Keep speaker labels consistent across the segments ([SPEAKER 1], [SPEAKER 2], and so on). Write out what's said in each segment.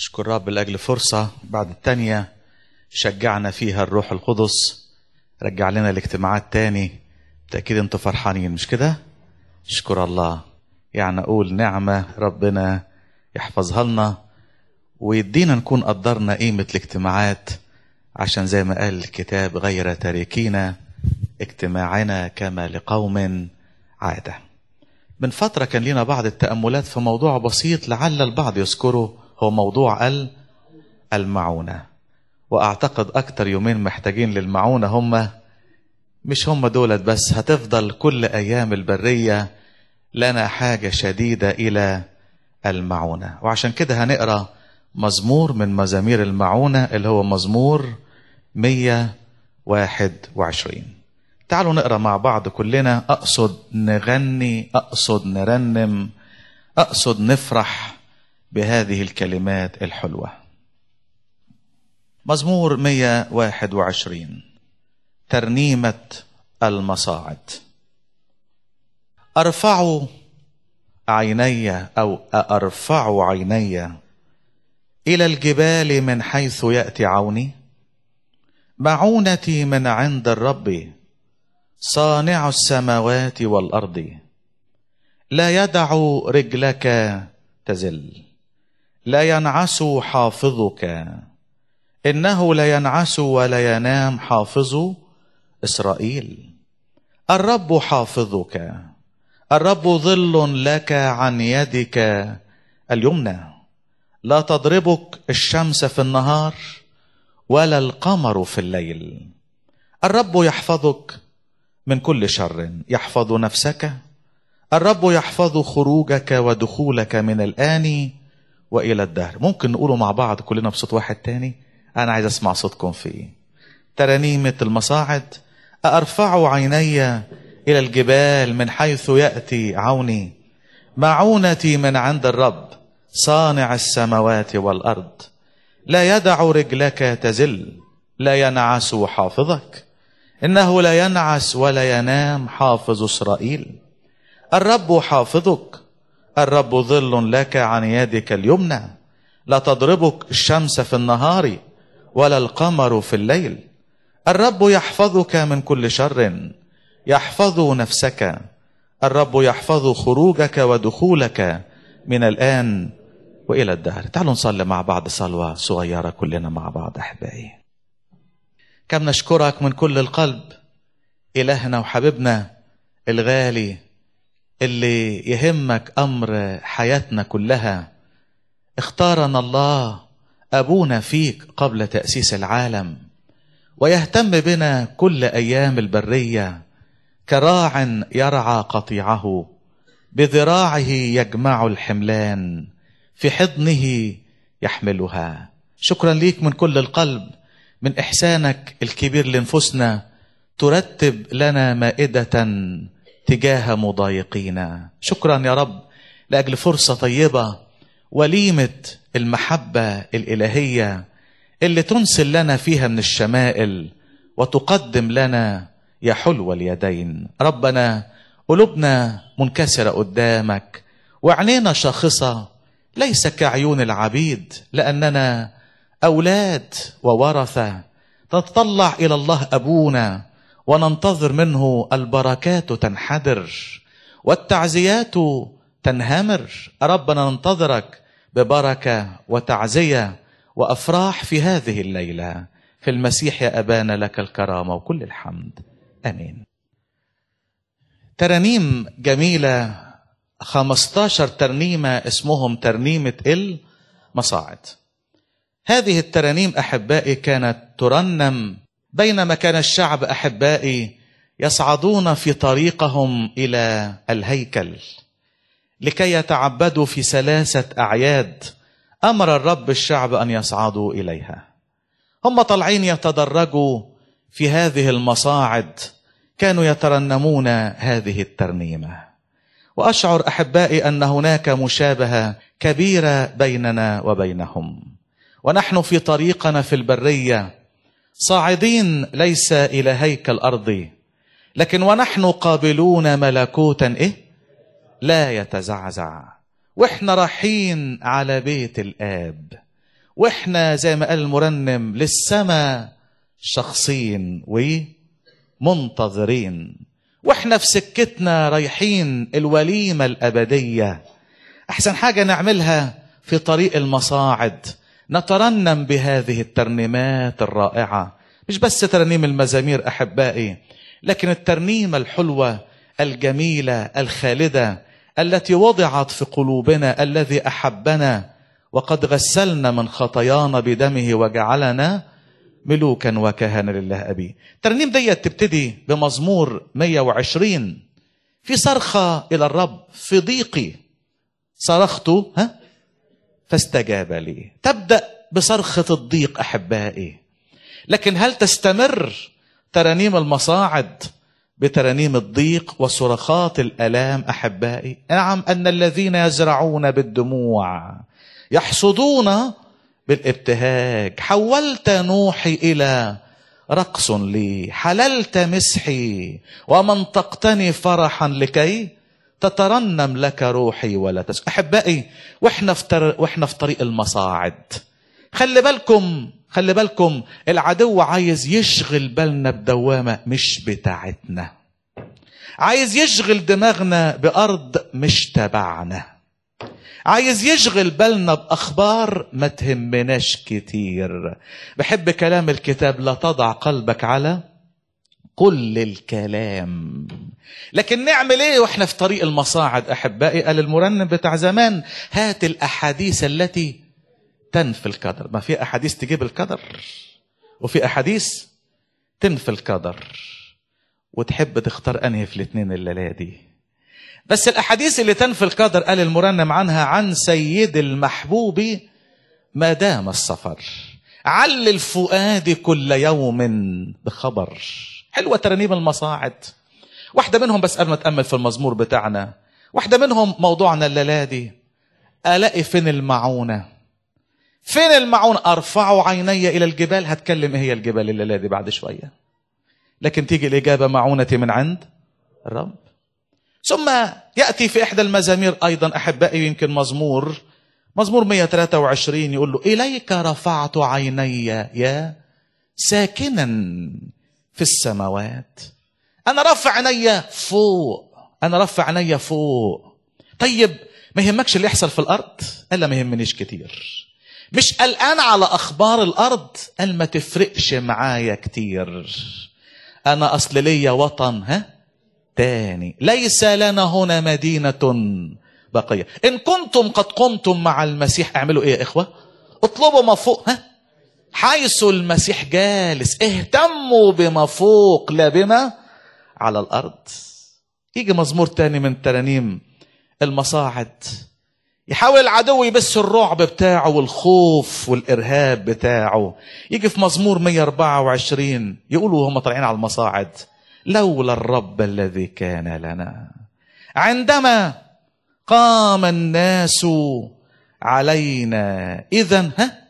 [SPEAKER 1] اشكر رب لاجل فرصه بعد التانيه شجعنا فيها الروح القدس رجع لنا الاجتماعات تاني بالتاكيد انتوا فرحانين مش كده اشكر الله يعني اقول نعمه ربنا يحفظها لنا ويدينا نكون قدرنا قيمه الاجتماعات عشان زي ما قال الكتاب غير تاركين اجتماعنا كما لقوم عاده من فتره كان لنا بعض التاملات في موضوع بسيط لعل البعض يذكره هو موضوع ال المعونه واعتقد اكتر يومين محتاجين للمعونه هم مش هم دولت بس هتفضل كل ايام البريه لنا حاجه شديده الى المعونه وعشان كده هنقرا مزمور من مزامير المعونه اللي هو مزمور 121 تعالوا نقرا مع بعض كلنا اقصد نغني اقصد نرنم اقصد نفرح بهذه الكلمات الحلوه مزمور 121 ترنيمه المصاعد ارفع عيني او ارفع عيني الى الجبال من حيث ياتي عوني معونتي من عند الرب صانع السماوات والارض لا يدع رجلك تزل لا ينعس حافظك انه لا ينعس ولا ينام حافظ اسرائيل الرب حافظك الرب ظل لك عن يدك اليمنى لا تضربك الشمس في النهار ولا القمر في الليل الرب يحفظك من كل شر يحفظ نفسك الرب يحفظ خروجك ودخولك من الآن وإلى الدهر ممكن نقوله مع بعض كلنا بصوت واحد تاني أنا عايز أسمع صوتكم فيه ترانيمة المصاعد أرفع عيني إلى الجبال من حيث يأتي عوني معونتي من عند الرب صانع السماوات والأرض لا يدع رجلك تزل لا ينعس حافظك إنه لا ينعس ولا ينام حافظ إسرائيل الرب حافظك الرب ظل لك عن يدك اليمنى لا تضربك الشمس في النهار ولا القمر في الليل الرب يحفظك من كل شر يحفظ نفسك الرب يحفظ خروجك ودخولك من الآن وإلى الدهر تعالوا نصلي مع بعض صلوة صغيرة كلنا مع بعض أحبائي كم نشكرك من كل القلب إلهنا وحبيبنا الغالي اللي يهمك أمر حياتنا كلها اختارنا الله أبونا فيك قبل تأسيس العالم ويهتم بنا كل أيام البرية كراع يرعى قطيعه بذراعه يجمع الحملان في حضنه يحملها شكرا ليك من كل القلب من إحسانك الكبير لنفسنا ترتب لنا مائدة تجاه مضايقينا شكرا يا رب لأجل فرصة طيبة وليمة المحبة الإلهية اللي تنسل لنا فيها من الشمائل وتقدم لنا يا حلو اليدين ربنا قلوبنا منكسرة قدامك وعينينا شاخصة ليس كعيون العبيد لأننا أولاد وورثة نتطلع إلى الله أبونا وننتظر منه البركات تنحدر والتعزيات تنهمر ربنا ننتظرك ببركة وتعزية وأفراح في هذه الليلة في المسيح يا أبانا لك الكرامة وكل الحمد امين ترانيم جميله 15 ترنيمه اسمهم ترنيمه المصاعد هذه الترانيم احبائي كانت ترنم بينما كان الشعب احبائي يصعدون في طريقهم الى الهيكل لكي يتعبدوا في ثلاثه اعياد امر الرب الشعب ان يصعدوا اليها هم طالعين يتدرجوا في هذه المصاعد كانوا يترنمون هذه الترنيمه واشعر احبائي ان هناك مشابهه كبيره بيننا وبينهم ونحن في طريقنا في البريه صاعدين ليس الى هيكل ارضي لكن ونحن قابلون ملكوتا ايه لا يتزعزع واحنا رايحين على بيت الاب واحنا زي ما قال المرنم للسماء شخصين ومنتظرين واحنا في سكتنا رايحين الوليمة الأبدية أحسن حاجة نعملها في طريق المصاعد نترنم بهذه الترنيمات الرائعة مش بس ترنيم المزامير أحبائي لكن الترنيمة الحلوة الجميلة الخالدة التي وضعت في قلوبنا الذي أحبنا وقد غسلنا من خطايانا بدمه وجعلنا ملوكا وكهنة لله أبي الترنيم دي تبتدي بمزمور 120 في صرخة إلى الرب في ضيقي صرخت ها فاستجاب لي تبدأ بصرخة الضيق أحبائي لكن هل تستمر ترانيم المصاعد بترانيم الضيق وصرخات الالام احبائي نعم ان الذين يزرعون بالدموع يحصدون بالابتهاج حولت نوحي الى رقص لي حللت مسحي ومنطقتني فرحا لكي تترنم لك روحي ولا تسكت احبائي واحنا في تر... واحنا في طريق المصاعد خلي بالكم خلي بالكم العدو عايز يشغل بالنا بدوامة مش بتاعتنا عايز يشغل دماغنا بأرض مش تبعنا عايز يشغل بالنا بأخبار ما تهمناش كتير بحب كلام الكتاب لا تضع قلبك على كل الكلام لكن نعمل ايه واحنا في طريق المصاعد احبائي قال المرنم بتاع زمان هات الاحاديث التي تنفي القدر ما في احاديث تجيب القدر وفي احاديث تنفي القدر وتحب تختار انهي في الاثنين الليله دي بس الاحاديث اللي تنفي القدر قال المرنم عنها عن سيد المحبوب ما دام السفر علل فؤادي كل يوم بخبر حلوه ترانيم المصاعد واحده منهم بس قبل ما اتامل في المزمور بتاعنا واحده منهم موضوعنا الليله دي الاقي فين المعونه فين المعون ارفع عيني الى الجبال هتكلم ايه هي الجبال الليله دي بعد شويه لكن تيجي الاجابه معونتي من عند الرب ثم ياتي في احدى المزامير ايضا احبائي يمكن مزمور مزمور 123 يقول له اليك رفعت عيني يا ساكنا في السماوات انا رفع عيني فوق انا رفع عيني فوق طيب ما يهمكش اللي يحصل في الارض الا ما يهمنيش كتير مش قلقان على اخبار الارض قال ما تفرقش معايا كتير انا اصل ليا وطن ها تاني ليس لنا هنا مدينة بقية ان كنتم قد قمتم مع المسيح اعملوا ايه يا اخوة اطلبوا ما فوق ها حيث المسيح جالس اهتموا بما فوق لا بما على الارض يجي مزمور تاني من ترانيم المصاعد يحاول العدو يبث الرعب بتاعه والخوف والارهاب بتاعه يجي في مزمور 124 يقولوا وهم طالعين على المصاعد لولا الرب الذي كان لنا عندما قام الناس علينا اذا ها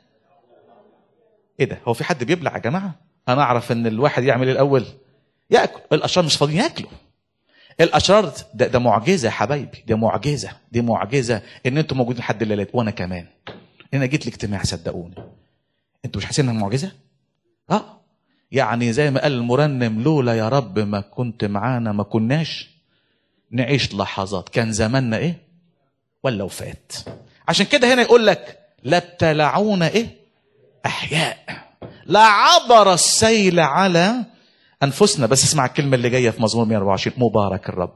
[SPEAKER 1] ايه ده هو في حد بيبلع يا جماعه انا اعرف ان الواحد يعمل ايه الاول ياكل الاشرار مش فاضيين ياكلوا الاشرار ده, ده معجزه يا حبايبي ده معجزه دي معجزه ان انتم موجودين لحد الليلات وانا كمان انا جيت الاجتماع صدقوني انتوا مش حاسين انها معجزه اه يعني زي ما قال المرنم لولا يا رب ما كنت معانا ما كناش نعيش لحظات كان زماننا ايه ولا وفات عشان كده هنا يقول لك لا ابتلعونا ايه احياء لا عبر السيل على انفسنا بس اسمع الكلمه اللي جايه في مزمور 124 مبارك الرب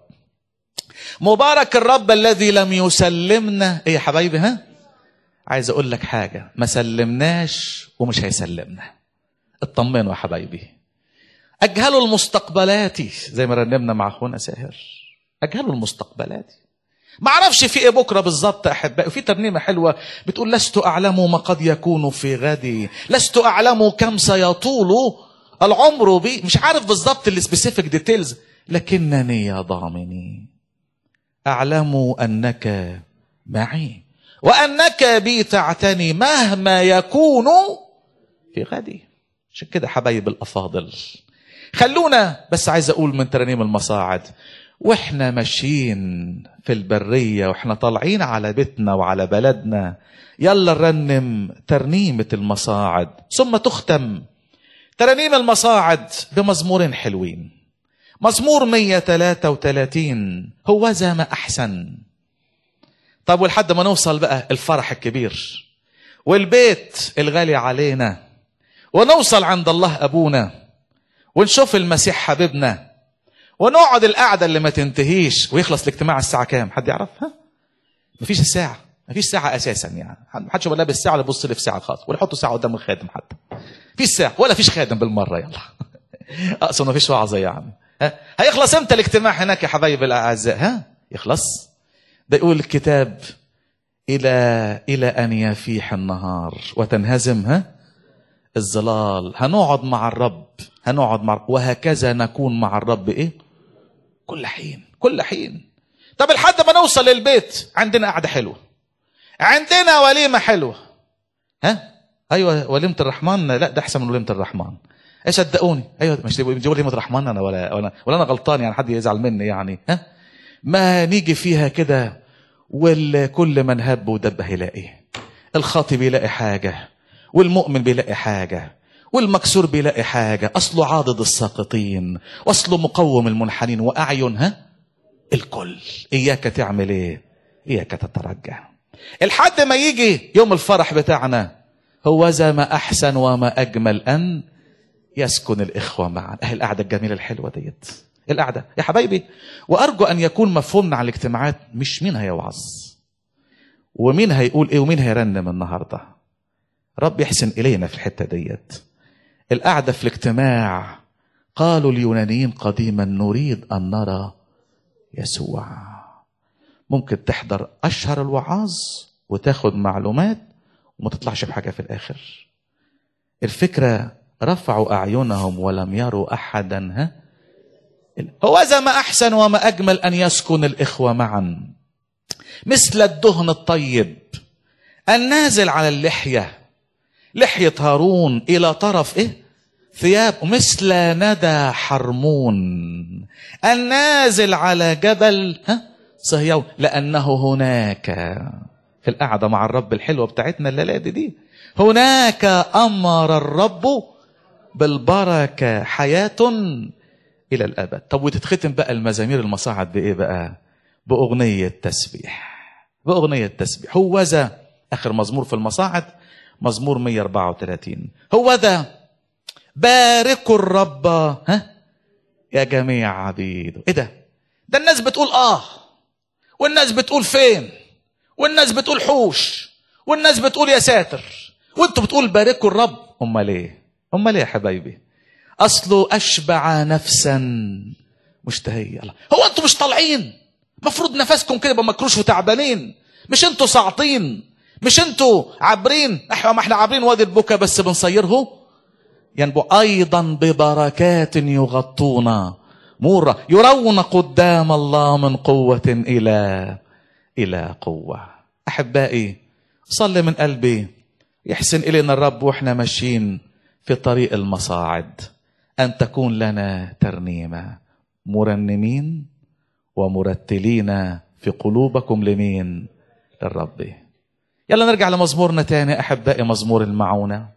[SPEAKER 1] مبارك الرب الذي لم يسلمنا ايه يا حبايبي ها عايز اقول لك حاجه ما سلمناش ومش هيسلمنا اطمنوا يا حبايبي اجهلوا المستقبلاتي زي ما رنمنا مع اخونا ساهر اجهلوا المستقبلاتي ما اعرفش في ايه بكره بالظبط احبائي وفي ترنيمه حلوه بتقول لست اعلم ما قد يكون في غدي لست اعلم كم سيطول العمر بي مش عارف بالظبط السبيسيفيك ديتيلز لكنني يا ضامني اعلم انك معي وانك بي تعتني مهما يكون في غدي عشان كده حبايب الافاضل خلونا بس عايز اقول من ترانيم المصاعد واحنا ماشيين في البرية واحنا طالعين على بيتنا وعلى بلدنا يلا نرنم ترنيمة المصاعد ثم تختم ترانيم المصاعد بمزمور حلوين مزمور 133 هو ذا ما أحسن طب ولحد ما نوصل بقى الفرح الكبير والبيت الغالي علينا ونوصل عند الله أبونا ونشوف المسيح حبيبنا ونقعد القعدة اللي ما تنتهيش ويخلص الاجتماع الساعة كام حد يعرف ها مفيش الساعة مفيش ساعة أساسا يعني محدش يبقى لابس ساعة ولا يبص لي في ساعة خالص ولا يحطوا ساعة قدام الخادم حتى فيش ساعة ولا فيش خادم بالمرة يلا أقصد مفيش وعظة يعني ها؟ هيخلص امتى الاجتماع هناك يا حبايبي الأعزاء ها يخلص ده يقول الكتاب إلى إلى أن يفيح النهار وتنهزم ها الظلال هنقعد مع الرب هنقعد مع وهكذا نكون مع الرب إيه كل حين كل حين طب لحد ما نوصل للبيت عندنا قعدة حلوة عندنا وليمة حلوة ها ايوه وليمة الرحمن لا ده احسن من وليمة الرحمن ايه صدقوني ايوه مش دي وليمة الرحمن انا ولا ولا ولا انا غلطان يعني حد يزعل مني يعني ها ما نيجي فيها كده والكل من هب ودب هيلاقي الخاطي بيلاقي حاجة والمؤمن بيلاقي حاجة والمكسور بيلاقي حاجة أصله عاضد الساقطين وأصله مقوم المنحنين وأعينها الكل إياك تعمل إيه إياك تترجع الحد ما يجي يوم الفرح بتاعنا هو ذا ما أحسن وما أجمل أن يسكن الإخوة معا أهي القعدة الجميلة الحلوة ديت القعدة يا حبايبي وأرجو أن يكون مفهومنا عن الاجتماعات مش مين هيوعظ ومين هيقول إيه ومين هيرنم النهاردة رب يحسن إلينا في الحتة ديت القعدة في الاجتماع قالوا اليونانيين قديما نريد أن نرى يسوع ممكن تحضر أشهر الوعاظ وتاخد معلومات وما تطلعش بحاجة في الآخر الفكرة رفعوا أعينهم ولم يروا أحدا ها هو ذا ما أحسن وما أجمل أن يسكن الإخوة معا مثل الدهن الطيب النازل على اللحية لحية هارون إلى طرف إيه ثياب مثل ندى حرمون النازل على جبل ها صهيون لأنه هناك في القعدة مع الرب الحلوة بتاعتنا الليلة دي هناك أمر الرب بالبركة حياة إلى الأبد طب وتتختم بقى المزامير المصاعد بإيه بقى بأغنية تسبيح بأغنية تسبيح هو ذا آخر مزمور في المصاعد مزمور 134 هو ذا باركوا الرب ها يا جميع عبيده ايه ده ده الناس بتقول اه والناس بتقول فين والناس بتقول حوش والناس بتقول يا ساتر وانتوا بتقول باركوا الرب امال ايه امال ايه يا حبايبي اصله اشبع نفسا مشتهية الله هو انتوا مش طالعين مفروض نفسكم كده يبقى مكروش وتعبانين مش انتوا ساعطين مش انتوا عابرين احنا ما احنا عابرين وادي البكا بس بنصيره ينبو ايضا ببركات يغطونا مورة يرون قدام الله من قوة إلى إلى قوة أحبائي صلي من قلبي يحسن إلينا الرب وإحنا ماشيين في طريق المصاعد أن تكون لنا ترنيمة مرنمين ومرتلين في قلوبكم لمين للرب يلا نرجع لمزمورنا تاني أحبائي مزمور المعونة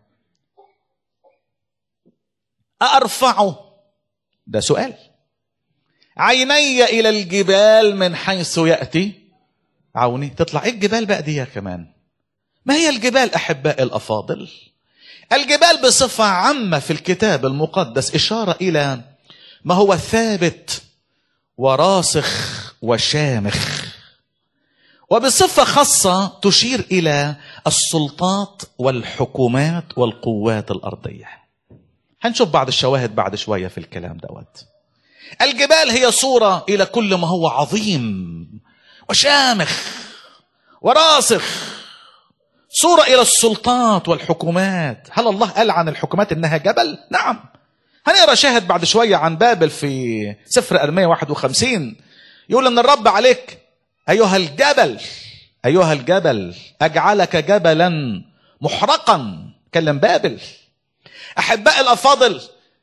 [SPEAKER 1] أرفعه ده سؤال عيني إلى الجبال من حيث يأتي عوني تطلع إيه الجبال بقى دي كمان ما هي الجبال أحبائي الأفاضل الجبال بصفة عامة في الكتاب المقدس إشارة إلى ما هو ثابت وراسخ وشامخ وبصفة خاصة تشير إلى السلطات والحكومات والقوات الأرضية هنشوف بعض الشواهد بعد شوية في الكلام دوت الجبال هي صورة إلى كل ما هو عظيم وشامخ وراسخ صورة إلى السلطات والحكومات هل الله قال عن الحكومات إنها جبل؟ نعم هنقرا شاهد بعد شوية عن بابل في سفر أرمية 51 يقول إن الرب عليك أيها الجبل أيها الجبل أجعلك جبلا محرقا كلم بابل أحباء الأفاضل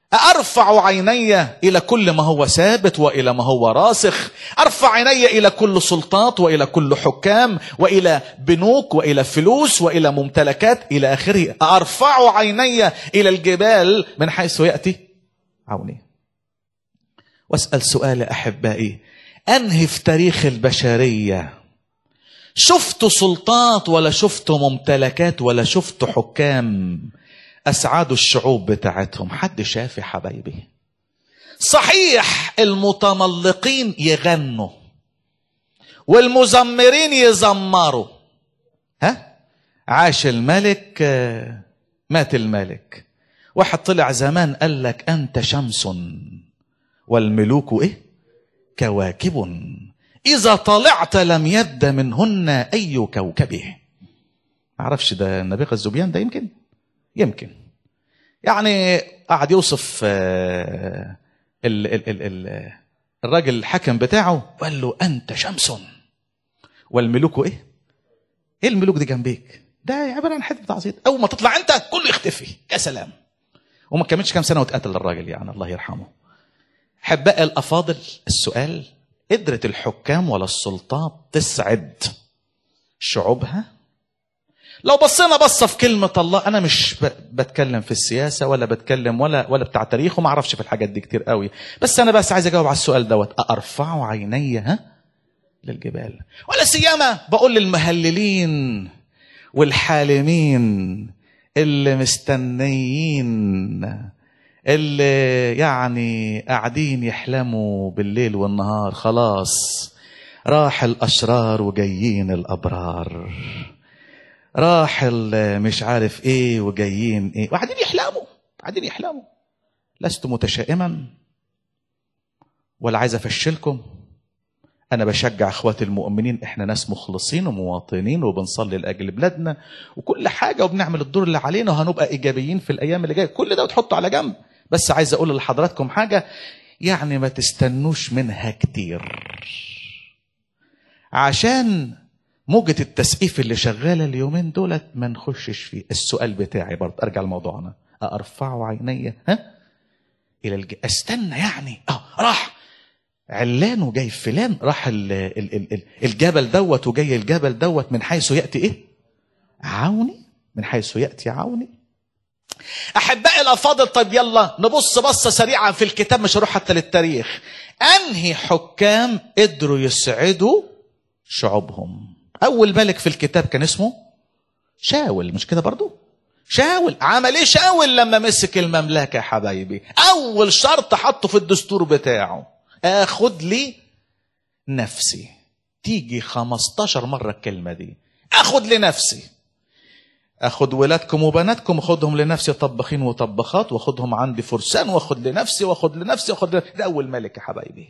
[SPEAKER 1] أرفع عيني إلى كل ما هو ثابت وإلى ما هو راسخ أرفع عيني إلى كل سلطات وإلى كل حكام وإلى بنوك وإلى فلوس وإلى ممتلكات إلى آخره أرفع عيني إلى الجبال من حيث يأتي عوني واسأل سؤال أحبائي أنهي في تاريخ البشرية شفت سلطات ولا شفت ممتلكات ولا شفت حكام أسعدوا الشعوب بتاعتهم حد شاف يا حبايبي صحيح المتملقين يغنوا والمزمرين يزمروا ها عاش الملك آه، مات الملك واحد طلع زمان قال لك أنت شمس والملوك إيه كواكب إذا طلعت لم يبد منهن أي كوكبه معرفش ده النبي الزبيان ده يمكن يمكن يعني قعد يوصف آه، ال ال ال ال الراجل الحكم بتاعه وقال له انت شمس والملوك ايه؟ ايه الملوك دي جنبيك؟ ده عباره عن حته عصيد اول ما تطلع انت كله يختفي يا سلام وما كملش كام سنه واتقتل الراجل يعني الله يرحمه حباء الافاضل السؤال قدرت الحكام ولا السلطات تسعد شعوبها لو بصينا بصه في كلمه الله انا مش ب- بتكلم في السياسه ولا بتكلم ولا ولا بتاع تاريخ وما اعرفش في الحاجات دي كتير قوي بس انا بس عايز اجاوب على السؤال دوت ارفع عيني ها للجبال ولا سيما بقول للمهللين والحالمين اللي مستنيين اللي يعني قاعدين يحلموا بالليل والنهار خلاص راح الاشرار وجايين الابرار راح ال- مش عارف ايه وجايين ايه وقاعدين يحلموا قاعدين يحلموا لست متشائما ولا عايز افشلكم انا بشجع اخواتي المؤمنين احنا ناس مخلصين ومواطنين وبنصلي لاجل بلادنا وكل حاجه وبنعمل الدور اللي علينا وهنبقى ايجابيين في الايام اللي جايه كل ده وتحطه على جنب بس عايز اقول لحضراتكم حاجه يعني ما تستنوش منها كتير عشان موجة التسقيف اللي شغالة اليومين دولت ما نخشش فيه السؤال بتاعي برضه ارجع لموضوعنا ارفع عيني ها الى الج... استنى يعني اه راح علان وجاي فلان راح ال... ال... ال... ال- الجبل دوت وجاي الجبل دوت من حيث ياتي ايه عوني من حيث ياتي عوني احبائي الافاضل طيب يلا نبص بصه سريعه في الكتاب مش هروح حتى للتاريخ انهي حكام قدروا يسعدوا شعوبهم اول ملك في الكتاب كان اسمه شاول مش كده برضو شاول عمل ايه شاول لما مسك المملكه يا حبايبي اول شرط حطه في الدستور بتاعه اخد لي نفسي تيجي 15 مره الكلمه دي اخد لنفسي اخد ولادكم وبناتكم خدهم لنفسي طباخين وطباخات واخدهم عندي فرسان واخد لنفسي واخد لنفسي واخد لنفسي. ده اول ملك يا حبايبي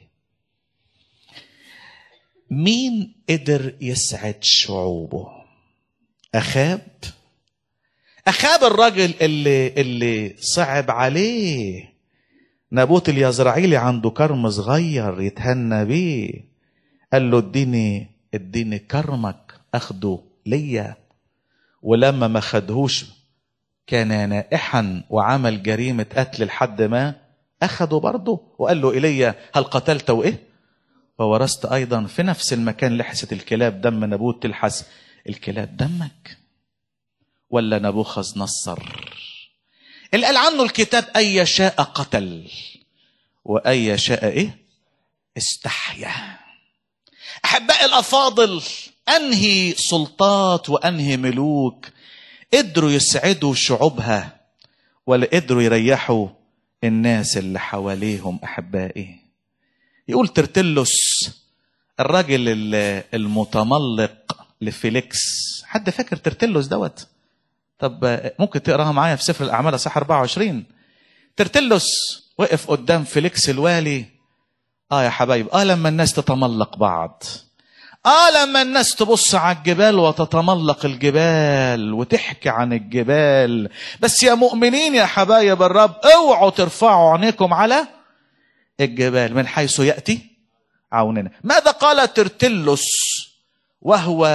[SPEAKER 1] مين قدر يسعد شعوبه اخاب اخاب الراجل اللي اللي صعب عليه نابوت اليزرعيلي عنده كرم صغير يتهنى بيه قال له اديني اديني كرمك اخده ليا ولما ما خدهوش كان نائحا وعمل جريمة قتل لحد ما أخده برضه وقال له إلي هل قتلت وإيه وورثت أيضا في نفس المكان لحست الكلاب دم نبوت تلحس الكلاب دمك ولا نبوخذ نصر اللي قال عنه الكتاب أي شاء قتل وأي شاء إيه استحيا أحبائي الأفاضل أنهي سلطات وأنهي ملوك قدروا يسعدوا شعوبها ولا قدروا يريحوا الناس اللي حواليهم أحبائي يقول ترتلس الراجل ال- المتملق لفيليكس حد فاكر ترتلس دوت طب ممكن تقراها معايا في سفر الأعمال صح 24 ترتلس وقف قدام فيليكس الوالي اه يا حبايب اه لما الناس تتملق بعض اه لما الناس تبص على الجبال وتتملق الجبال وتحكي عن الجبال بس يا مؤمنين يا حبايب الرب اوعوا ترفعوا عينيكم على الجبال من حيث ياتي عوننا ماذا قال ترتلس وهو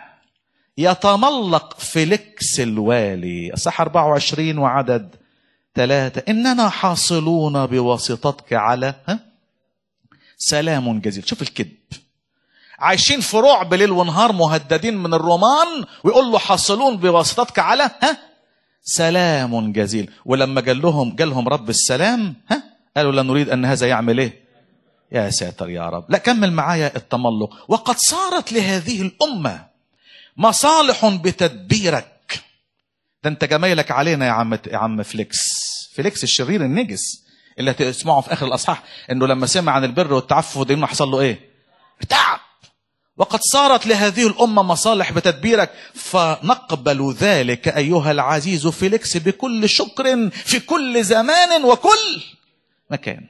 [SPEAKER 1] يتملق فيليكس الوالي صح 24 وعدد ثلاثة إننا حاصلون بواسطتك على ها؟ سلام جزيل شوف الكذب عايشين في رعب ليل ونهار مهددين من الرومان ويقول له حاصلون بواسطتك على ها سلام جزيل ولما قال لهم قال لهم رب السلام ها قالوا لا نريد ان هذا يعمل ايه يا ساتر يا رب لا كمل معايا التملق وقد صارت لهذه الامه مصالح بتدبيرك ده انت جمايلك علينا يا عم يا عم فليكس فليكس الشرير النجس اللي هتسمعه في اخر الاصحاح انه لما سمع عن البر والتعفف ده حصل له ايه تعب وقد صارت لهذه الأمة مصالح بتدبيرك فنقبل ذلك أيها العزيز فيليكس بكل شكر في كل زمان وكل مكان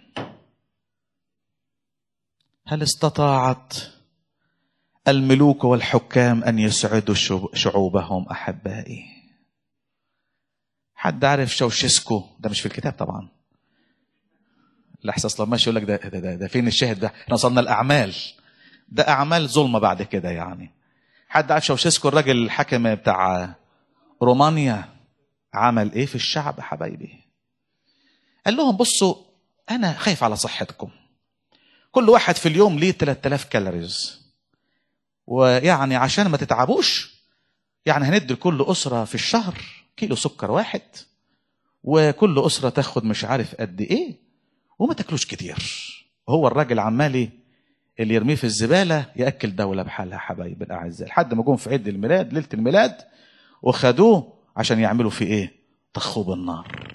[SPEAKER 1] هل استطاعت الملوك والحكام أن يسعدوا شعوبهم أحبائي حد عارف شوشسكو ده مش في الكتاب طبعا الإحساس لما ماشي يقول لك ده, ده, ده, ده فين الشاهد ده احنا وصلنا الأعمال ده اعمال ظلمه بعد كده يعني حد عارف شوشيسكو الراجل الحاكم بتاع رومانيا عمل ايه في الشعب حبايبي قال لهم بصوا انا خايف على صحتكم كل واحد في اليوم ليه 3000 كالوريز ويعني عشان ما تتعبوش يعني هندي لكل اسره في الشهر كيلو سكر واحد وكل اسره تاخد مش عارف قد ايه وما تاكلوش كتير هو الراجل عمال اللي يرميه في الزباله ياكل دوله بحالها حبايب الاعزاء لحد ما جم في عيد الميلاد ليله الميلاد وخدوه عشان يعملوا فيه ايه تخوب النار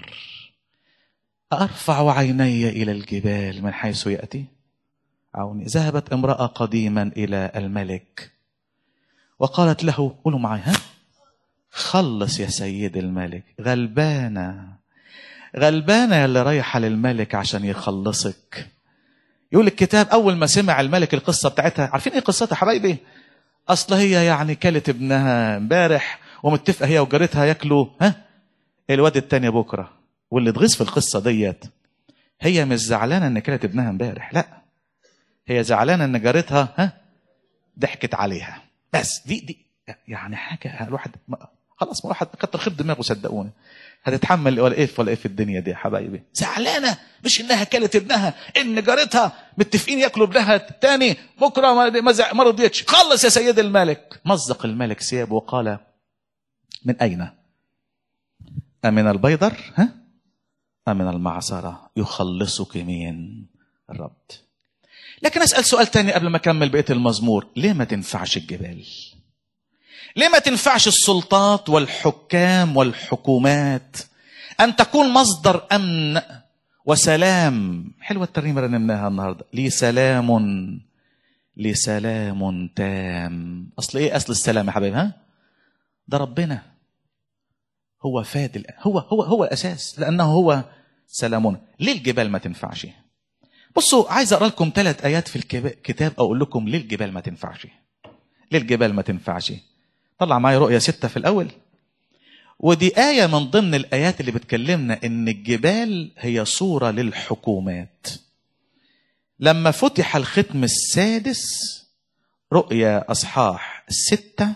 [SPEAKER 1] ارفع عيني الى الجبال من حيث ياتي عوني ذهبت امراه قديما الى الملك وقالت له قولوا معايا ها خلص يا سيد الملك غلبانه غلبانه اللي رايحه للملك عشان يخلصك يقول الكتاب اول ما سمع الملك القصه بتاعتها عارفين ايه قصتها حبايبي اصل هي يعني كلت ابنها امبارح ومتفقه هي وجارتها ياكلوا ها الواد التاني بكره واللي اتغيظ في القصه ديت هي مش زعلانه ان كلت ابنها امبارح لا هي زعلانه ان جارتها ها ضحكت عليها بس دي دي يعني حاجه الواحد خلاص ما الواحد كتر خير دماغه صدقوني هتتحمل ولا ايه ولا ايه في الدنيا دي يا حبايبي زعلانه مش انها كلت ابنها ان جارتها متفقين ياكلوا ابنها التاني بكره ما ما رضيتش خلص يا سيد الملك مزق الملك ثيابه وقال من اين امن البيضر ها امن المعصره يخلصك مين الرب لكن اسال سؤال تاني قبل ما اكمل بقيه المزمور ليه ما تنفعش الجبال ليه ما تنفعش السلطات والحكام والحكومات ان تكون مصدر امن وسلام حلوه الترنيمه اللي رنمناها النهارده لي سلام لي سلام تام اصل ايه اصل السلام يا حبايبي ها ده ربنا هو فاد هو هو هو الاساس لانه هو سلامنا ليه الجبال ما تنفعش بصوا عايز اقرا لكم ثلاث ايات في الكتاب اقول لكم ليه الجبال ما تنفعش ليه الجبال ما تنفعش طلع معايا رؤية ستة في الأول ودي آية من ضمن الآيات اللي بتكلمنا إن الجبال هي صورة للحكومات لما فتح الختم السادس رؤيا أصحاح ستة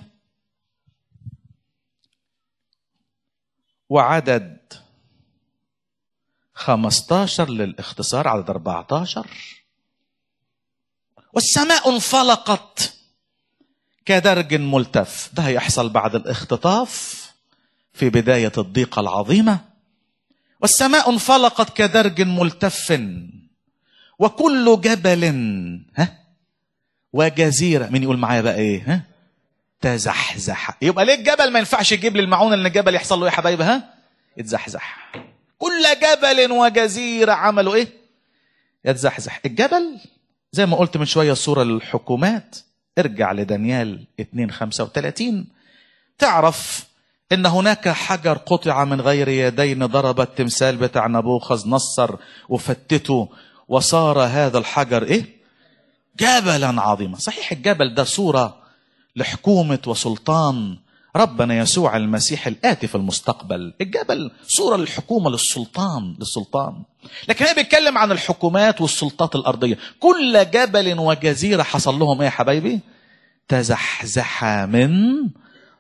[SPEAKER 1] وعدد خمستاشر للاختصار عدد أربعتاشر والسماء انفلقت كدرج ملتف ده هيحصل بعد الاختطاف في بداية الضيقة العظيمة والسماء انفلقت كدرج ملتف وكل جبل ها وجزيرة مين يقول معايا بقى ايه ها تزحزح يبقى ليه الجبل ما ينفعش يجيب لي المعونة ان الجبل يحصل له ايه يا حبايبي ها يتزحزح كل جبل وجزيرة عملوا ايه يتزحزح الجبل زي ما قلت من شوية صورة للحكومات ارجع لدانيال 2 35 تعرف ان هناك حجر قطع من غير يدين ضرب التمثال بتاع نبوخذ نصر وفتته وصار هذا الحجر ايه جبلا عظيما صحيح الجبل ده صورة لحكومة وسلطان ربنا يسوع المسيح الآتي في المستقبل الجبل صورة للحكومة للسلطان للسلطان لكن هي بيتكلم عن الحكومات والسلطات الأرضية كل جبل وجزيرة حصل لهم ايه يا حبايبي تزحزح من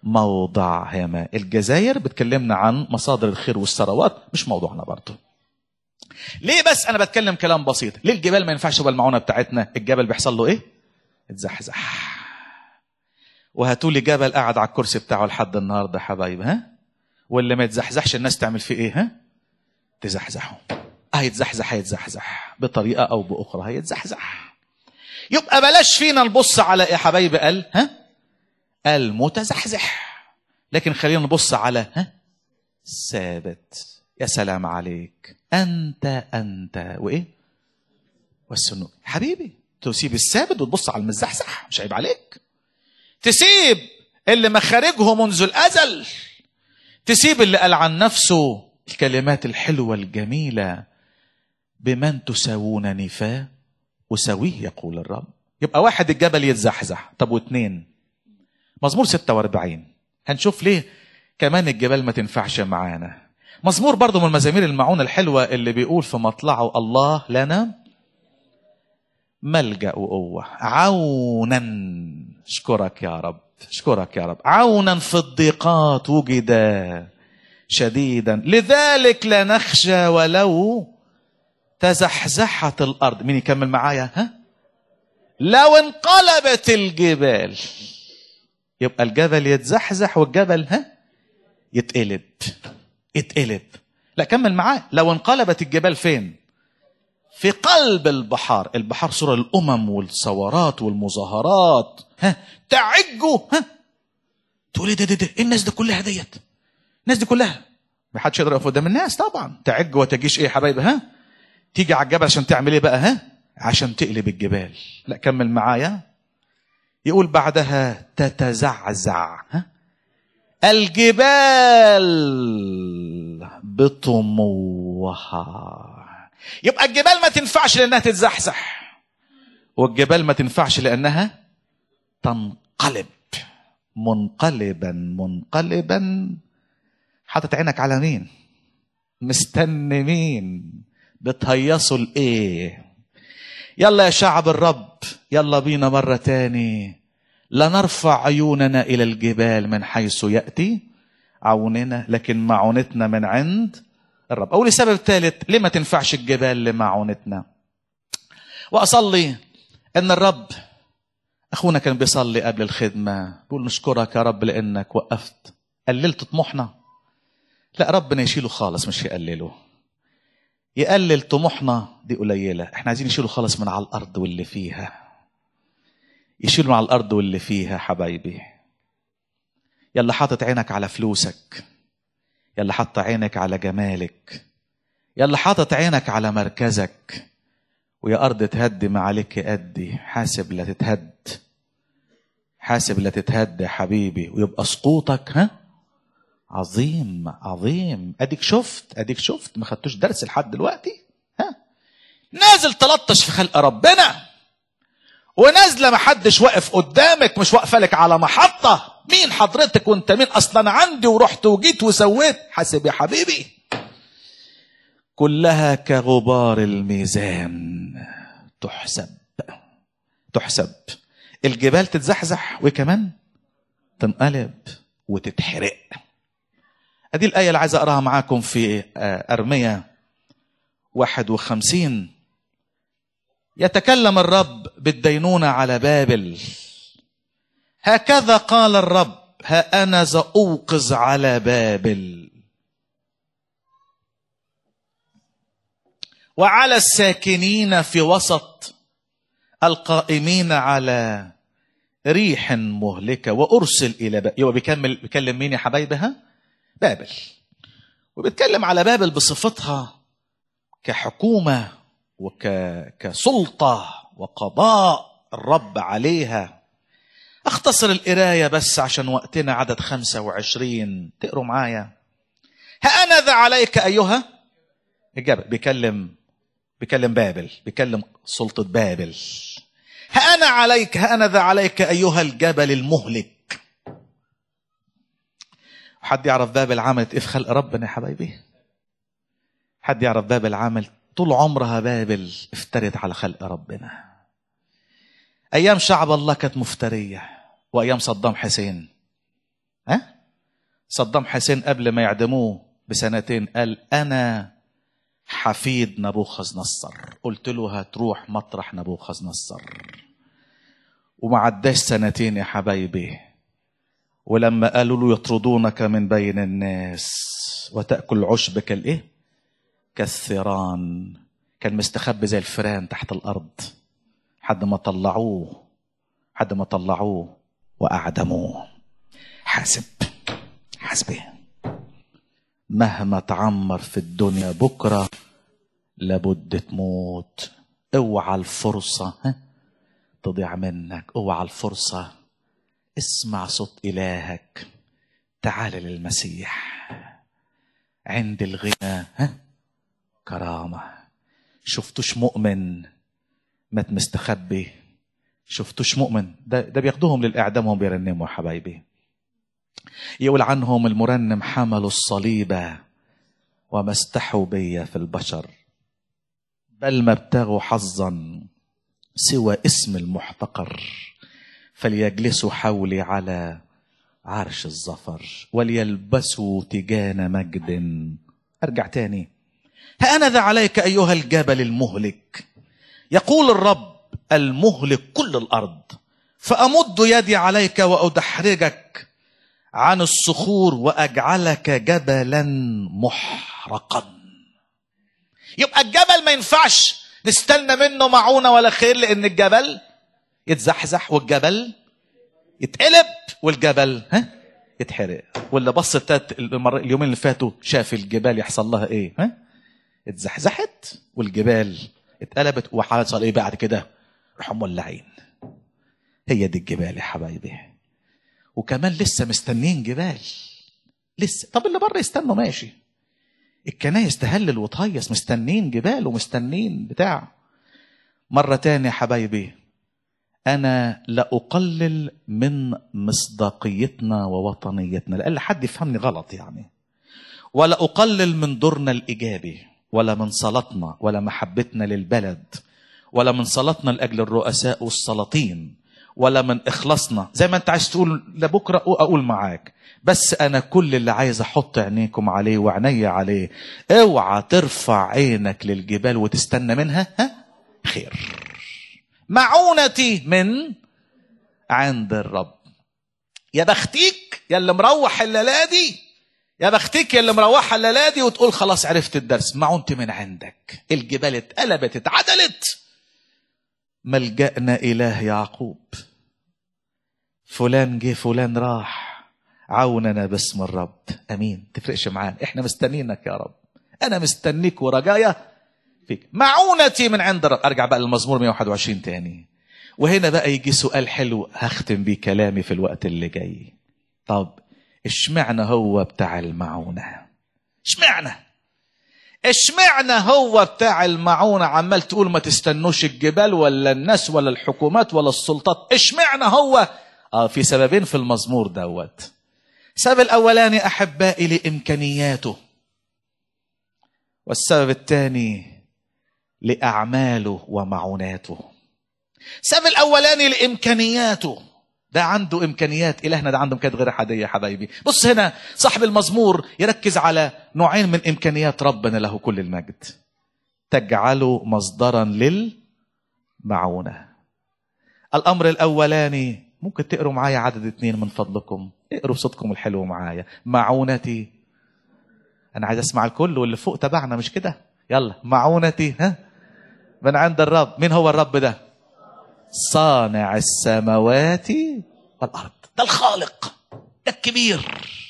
[SPEAKER 1] موضع هما الجزائر بتكلمنا عن مصادر الخير والثروات مش موضوعنا برضه ليه بس انا بتكلم كلام بسيط ليه الجبال ما ينفعش تبقى المعونه بتاعتنا الجبل بيحصل له ايه اتزحزح وهاتوا لي جبل قاعد على الكرسي بتاعه لحد النهارده حبايب ها واللي ما يتزحزحش الناس تعمل فيه ايه ها تزحزحه هيتزحزح هيتزحزح بطريقه او باخرى هيتزحزح يبقى بلاش فينا نبص على ايه حبايبي قال ها المتزحزح لكن خلينا نبص على ها ثابت يا سلام عليك انت انت وايه والسنون حبيبي تسيب الثابت وتبص على المزحزح مش عيب عليك تسيب اللي مخارجه منذ الازل تسيب اللي قال عن نفسه الكلمات الحلوه الجميله بمن تساوونني فا أساويه يقول الرب يبقى واحد الجبل يتزحزح طب واثنين مزمور 46 هنشوف ليه كمان الجبال ما تنفعش معانا مزمور برضه من المزامير المعونة الحلوة اللي بيقول في مطلعه الله لنا ملجأ وقوة عونا اشكرك يا رب اشكرك يا رب عونا في الضيقات وجد شديدا لذلك لا نخشى ولو تزحزحت الارض مين يكمل معايا ها لو انقلبت الجبال يبقى الجبل يتزحزح والجبل ها يتقلب يتقلب لا كمل معاه لو انقلبت الجبال فين في قلب البحار البحار صورة الأمم والثورات والمظاهرات ها تعجوا ها تقول ايه ده ده ده إيه الناس دي كلها ديت الناس دي كلها ما حدش يقدر يقف قدام الناس طبعا تعج وتجيش ايه يا حبايبي ها تيجي على الجبل عشان تعمل ايه بقى ها عشان تقلب الجبال لا كمل معايا يقول بعدها تتزعزع ها الجبال بطموها يبقى الجبال ما تنفعش لانها تتزحزح والجبال ما تنفعش لانها تنقلب منقلبا منقلبا حاطط عينك على مين مستني مين بتهيصوا لايه يلا يا شعب الرب يلا بينا مرة تاني لنرفع عيوننا إلى الجبال من حيث يأتي عوننا لكن معونتنا من عند الرب أو لسبب ثالث ليه ما تنفعش الجبال لمعونتنا وأصلي أن الرب أخونا كان بيصلي قبل الخدمة بيقول نشكرك يا رب لأنك وقفت قللت طموحنا لا ربنا يشيله خالص مش يقلله يقلل طموحنا دي قليله احنا عايزين نشيله خالص من على الارض واللي فيها يشيله من على الارض واللي فيها حبايبي يلا حاطط عينك على فلوسك يلا حاطط عينك على جمالك يلا حاطط عينك على مركزك ويا ارض تهدي ما عليك ادي حاسب لا تتهد حاسب لا تتهد يا حبيبي ويبقى سقوطك ها عظيم عظيم اديك شفت اديك شفت ما خدتوش درس لحد دلوقتي ها نازل تلطش في خلق ربنا ونازله ما حدش واقف قدامك مش واقفه لك على محطه مين حضرتك وانت مين اصلا عندي ورحت وجيت وسويت حاسب يا حبيبي كلها كغبار الميزان تحسب تحسب الجبال تتزحزح وكمان تنقلب وتتحرق ادي الآية اللي عايز أقراها معاكم في أرمية 51 يتكلم الرب بالدينونة على بابل هكذا قال الرب ها أنا ذا أوقظ على بابل وعلى الساكنين في وسط القائمين على ريح مهلكة وأرسل إلى بابل يبقى بيكمل بيكلم مين يا حبايبها؟ بابل وبيتكلم على بابل بصفتها كحكومة وكسلطة وقضاء الرب عليها اختصر القراية بس عشان وقتنا عدد خمسة وعشرين تقروا معايا ها أنا ذا عليك أيها الجبل بيكلم بيكلم بابل بيكلم سلطة بابل ها أنا عليك ها أنا ذا عليك أيها الجبل المهلك حد يعرف بابل عملت ايه في خلق ربنا يا حبايبي حد يعرف بابل عمل طول عمرها بابل افترت على خلق ربنا ايام شعب الله كانت مفتريه وايام صدام حسين ها صدام حسين قبل ما يعدموه بسنتين قال انا حفيد نبوخذ نصر قلت له هتروح مطرح نبوخذ نصر وما عداش سنتين يا حبايبي ولما قالوا له يطردونك من بين الناس وتأكل عشب كالايه كالثيران كان مستخبي زي الفيران تحت الارض حد ما طلعوه حد ما طلعوه واعدموه حاسب حاسبه مهما تعمر في الدنيا بكره لابد تموت اوعى الفرصه ها تضيع منك اوعى الفرصه اسمع صوت الهك تعال للمسيح عند الغنى ها كرامه شفتوش مؤمن مات مستخبي شفتوش مؤمن ده, ده بياخدوهم للاعدام وهم بيرنموا يا حبايبي يقول عنهم المرنم حملوا الصليب وما استحوا بي في البشر بل ما ابتغوا حظا سوى اسم المحتقر فليجلسوا حولي على عرش الظفر وليلبسوا تيجان مجد ارجع تاني ها أنا ذا عليك أيها الجبل المهلك يقول الرب المهلك كل الأرض فأمد يدي عليك وأدحرجك عن الصخور وأجعلك جبلا محرقا يبقى الجبل ما ينفعش نستنى منه معونة ولا خير لأن الجبل يتزحزح والجبل يتقلب والجبل ها يتحرق واللي بص التلات المر... اليومين اللي فاتوا شاف الجبال يحصل لها ايه ها اتزحزحت والجبال اتقلبت وحصل ايه بعد كده راحوا مولعين هي دي الجبال يا حبايبي وكمان لسه مستنين جبال لسه طب اللي بره يستنوا ماشي الكنايس تهلل وتهيص مستنين جبال ومستنين بتاع مرة تانية يا حبايبي أنا لا أقلل من مصداقيتنا ووطنيتنا لألا حد يفهمني غلط يعني ولا أقلل من دورنا الإيجابي ولا من صلاتنا ولا محبتنا للبلد ولا من صلاتنا لأجل الرؤساء والسلاطين ولا من إخلاصنا زي ما أنت عايز تقول لبكرة أقول معاك بس أنا كل اللي عايز أحط عينيكم عليه وعيني عليه اوعى ترفع عينك للجبال وتستنى منها ها خير معونتي من عند الرب يا بختيك يا اللي مروح الليله دي يا بختيك يا اللي مروحها الليله دي وتقول خلاص عرفت الدرس معونتي من عندك الجبال اتقلبت اتعدلت ملجأنا إله يعقوب فلان جه فلان راح عوننا باسم الرب امين تفرقش معانا احنا مستنينك يا رب انا مستنيك ورجايا فيك معونتي من عند الرب ارجع بقى للمزمور 121 تاني وهنا بقى يجي سؤال حلو هختم بيه كلامي في الوقت اللي جاي طب اشمعنى هو بتاع المعونة اشمعنى اشمعنى هو بتاع المعونة عمال تقول ما تستنوش الجبال ولا الناس ولا الحكومات ولا السلطات اشمعنى هو اه في سببين في المزمور دوت السبب الاولاني احبائي لامكانياته والسبب الثاني لاعماله ومعوناته السبب الاولاني لامكانياته ده عنده امكانيات الهنا ده عنده امكانيات غير عاديه يا حبايبي بص هنا صاحب المزمور يركز على نوعين من امكانيات ربنا له كل المجد تجعله مصدرا للمعونه الامر الاولاني ممكن تقروا معايا عدد اتنين من فضلكم اقروا بصوتكم الحلو معايا معونتي انا عايز اسمع الكل واللي فوق تبعنا مش كده يلا معونتي ها من عند الرب مين هو الرب ده صانع السماوات والارض ده الخالق ده الكبير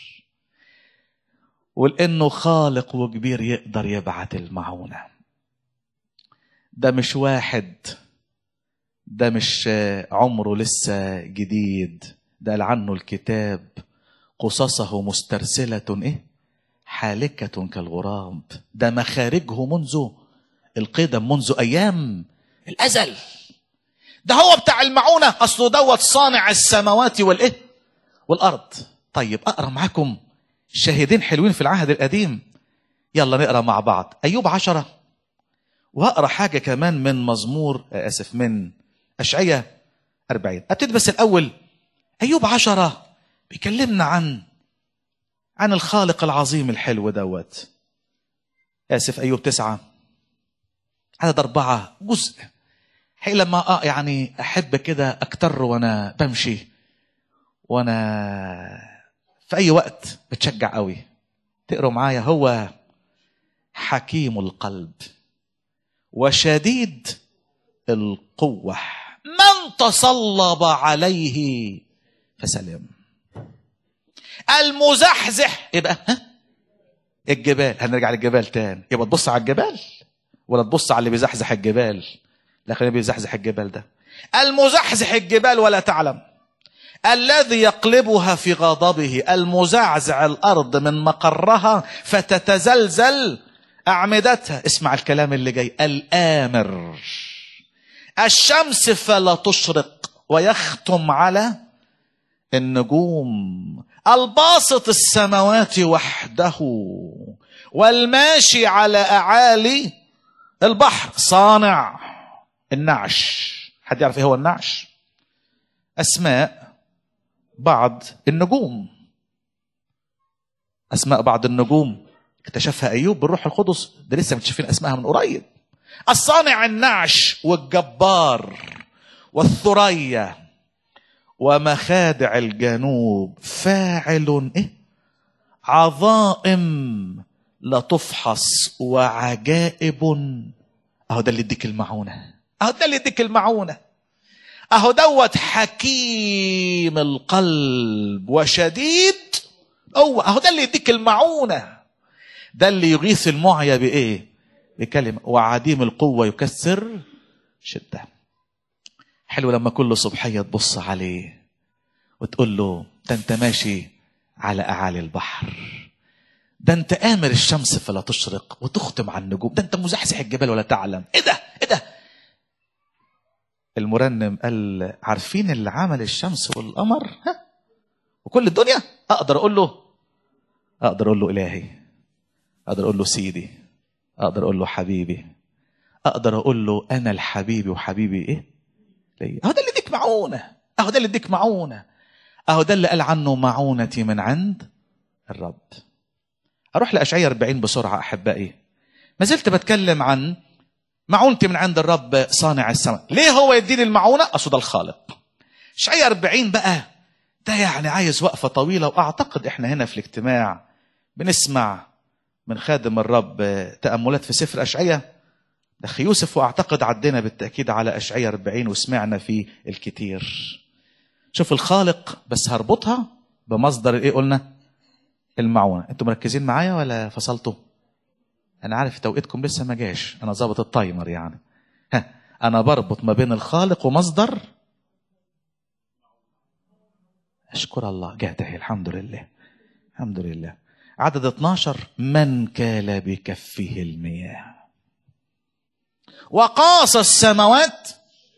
[SPEAKER 1] ولانه خالق وكبير يقدر يبعت المعونه ده مش واحد ده مش عمره لسه جديد ده قال عنه الكتاب قصصه مسترسلة ايه حالكة كالغراب ده مخارجه منذ القدم منذ ايام الازل ده هو بتاع المعونة اصله دوت صانع السماوات والايه والارض طيب اقرا معاكم شاهدين حلوين في العهد القديم يلا نقرا مع بعض ايوب عشرة واقرا حاجة كمان من مزمور اسف من اشعياء 40 ابتدي بس الاول ايوب عشرة بيكلمنا عن عن الخالق العظيم الحلو دوت آسف أيوب تسعة عدد أربعة جزء حقيقة لما آه يعني أحب كده أكتر وأنا بمشي وأنا في أي وقت بتشجع قوي تقروا معايا هو حكيم القلب وشديد القوة من تصلب عليه فسلم المزحزح يبقى ها الجبال هنرجع للجبال تاني يبقى تبص على الجبال ولا تبص على اللي بيزحزح الجبال لا خلينا بيزحزح الجبال ده المزحزح الجبال ولا تعلم الذي يقلبها في غضبه المزعزع الارض من مقرها فتتزلزل اعمدتها اسمع الكلام اللي جاي الامر الشمس فلا تشرق ويختم على النجوم الباسط السماوات وحده والماشي على اعالي البحر صانع النعش حد يعرف ايه هو النعش اسماء بعض النجوم اسماء بعض النجوم اكتشفها ايوب بالروح القدس ده لسه مكتشفين اسمائها من قريب الصانع النعش والجبار والثريا ومخادع الجنوب فاعل ايه عظائم لا تفحص وعجائب اهو ده اللي يديك المعونه اهو ده اللي يديك المعونه اهو دوت حكيم القلب وشديد هو اهو ده اللي يديك المعونه ده اللي يغيث المعيا بايه بكلمه وعديم القوه يكسر شده حلو لما كل صبحيه تبص عليه وتقول له ده انت ماشي على اعالي البحر ده انت امر الشمس فلا تشرق وتختم على النجوم ده انت مزحزح الجبال ولا تعلم ايه ده ايه ده المرنم قال عارفين اللي عمل الشمس والقمر ها وكل الدنيا اقدر اقول له اقدر اقول له الهي اقدر اقول له سيدي اقدر اقول له حبيبي اقدر اقول له انا الحبيبي وحبيبي ايه ليه اهو ده اللي يديك معونه اهو ده اللي يديك معونه اهو ده اللي قال عنه معونتي من عند الرب اروح لاشعياء 40 بسرعه احبائي ما زلت بتكلم عن معونتي من عند الرب صانع السماء ليه هو يديني المعونه اصل ده الخالق اشعياء 40 بقى ده يعني عايز وقفه طويله واعتقد احنا هنا في الاجتماع بنسمع من خادم الرب تاملات في سفر اشعياء اخي يوسف واعتقد عدينا بالتاكيد على اشعياء 40 وسمعنا فيه الكتير شوف الخالق بس هربطها بمصدر ايه قلنا المعونه انتوا مركزين معايا ولا فصلتوا انا عارف توقيتكم لسه ما جاش انا ظابط التايمر يعني ها انا بربط ما بين الخالق ومصدر اشكر الله جات اهي الحمد لله الحمد لله عدد 12 من كال بكفه المياه وقاس السماوات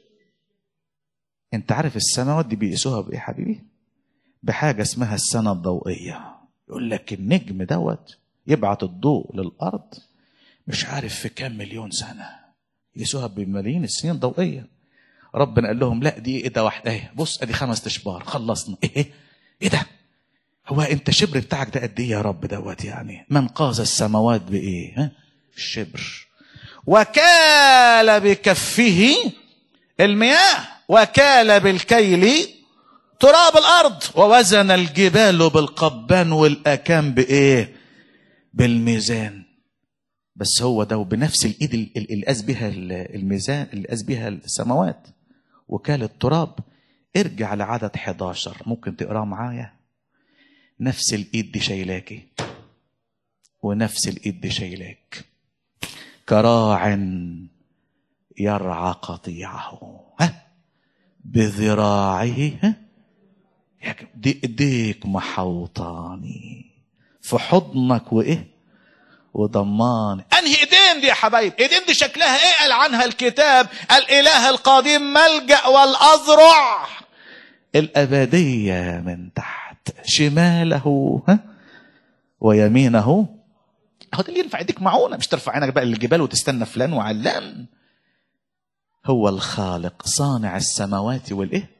[SPEAKER 1] انت عارف السماوات دي بيقيسوها بايه حبيبي بحاجه اسمها السنه الضوئيه يقول لك النجم دوت يبعت الضوء للارض مش عارف في كام مليون سنه يقيسوها بملايين السنين الضوئيه ربنا قال لهم لا دي ايه ده واحده اهي بص ادي خمس اشبار خلصنا ايه ايه ده هو انت شبر بتاعك ده قد ايه يا رب دوت يعني من قاس السماوات بايه ها الشبر وكال بكفه المياه وكال بالكيل تراب الارض ووزن الجبال بالقبان والاكام بايه بالميزان بس هو ده بنفس الايد اللي قاس بها الميزان اللي قاس بها السماوات وكال التراب ارجع لعدد 11 ممكن تقراه معايا نفس الايد دي شايلاكي ونفس الايد دي شايلاك كراع يرعى قطيعه ها بذراعه ها دي ايديك محوطاني في حضنك وايه وضمان انهي ايدين دي يا حبايب ايدين دي شكلها ايه قال عنها الكتاب الاله القديم ملجا والاذرع الابديه من تحت شماله ها ويمينه هو ده اللي ينفع يديك معونه مش ترفع عينك بقى للجبال وتستنى فلان وعلان هو الخالق صانع السماوات والايه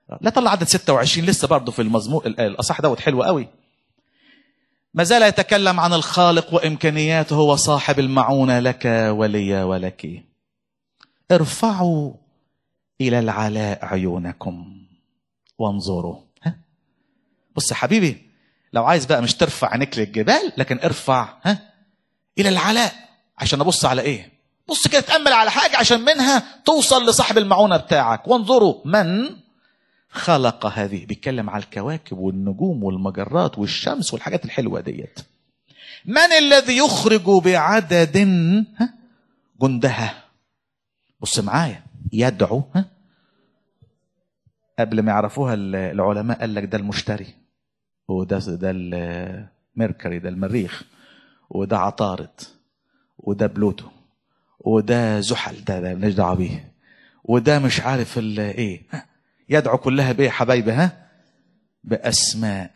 [SPEAKER 1] لا طلع عدد 26 لسه برضه في المزمور ال- الاصح دوت حلو قوي ما زال يتكلم عن الخالق وامكانياته هو صاحب المعونه لك ولي ولك ارفعوا الى العلاء عيونكم وانظروا ها بص يا حبيبي لو عايز بقى مش ترفع عينيك للجبال لكن ارفع ها الى العلاء عشان ابص على ايه بص كده تامل على حاجه عشان منها توصل لصاحب المعونه بتاعك وانظروا من خلق هذه بيتكلم على الكواكب والنجوم والمجرات والشمس والحاجات الحلوه ديت من الذي يخرج بعدد ها؟ جندها بص معايا يدعو ها قبل ما يعرفوها ال- العلماء قال لك ده المشتري وده ده الميركوري ده المريخ وده عطارد وده بلوتو وده زحل ده ده مالناش دعوه بيه وده مش عارف ال- ايه ها؟ يدعو كلها بايه يا حبايبي ها باسماء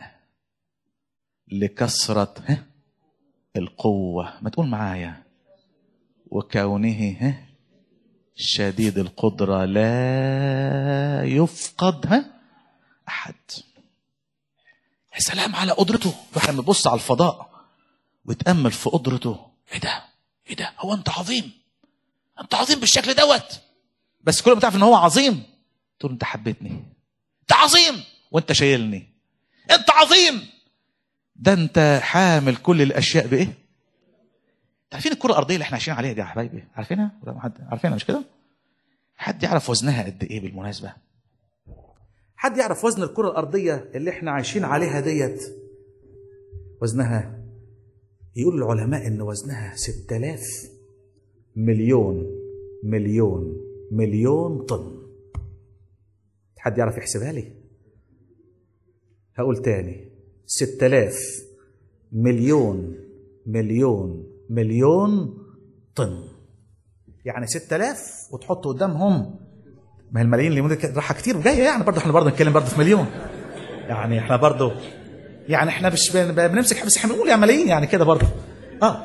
[SPEAKER 1] لكثره ها القوه ما تقول معايا وكونه ها شديد القدره لا يفقد ها احد يا سلام على قدرته واحنا بنبص على الفضاء وتامل في قدرته ايه ده ايه ده هو انت عظيم انت عظيم بالشكل دوت بس كل ما تعرف ان هو عظيم تقول انت حبيتني انت عظيم وانت شايلني انت عظيم ده انت حامل كل الاشياء بايه عارفين الكره الارضيه اللي احنا عايشين عليها دي يا حبايبي عارفينها ولا ما حد عارفينها مش كده حد يعرف وزنها قد ايه بالمناسبه حد يعرف وزن الكره الارضيه اللي احنا عايشين عليها ديت وزنها يقول العلماء ان وزنها 6000 مليون مليون مليون طن حد يعرف يحسبها لي هقول تاني 6000 مليون مليون مليون طن يعني 6000 وتحط قدامهم ما هي الملايين اللي ممكن راحه كتير وجايه يعني برضه احنا برضه نتكلم برضه في مليون يعني احنا برضه يعني احنا مش بن- بنمسك بس احنا بنقول يا ملايين يعني كده برضه اه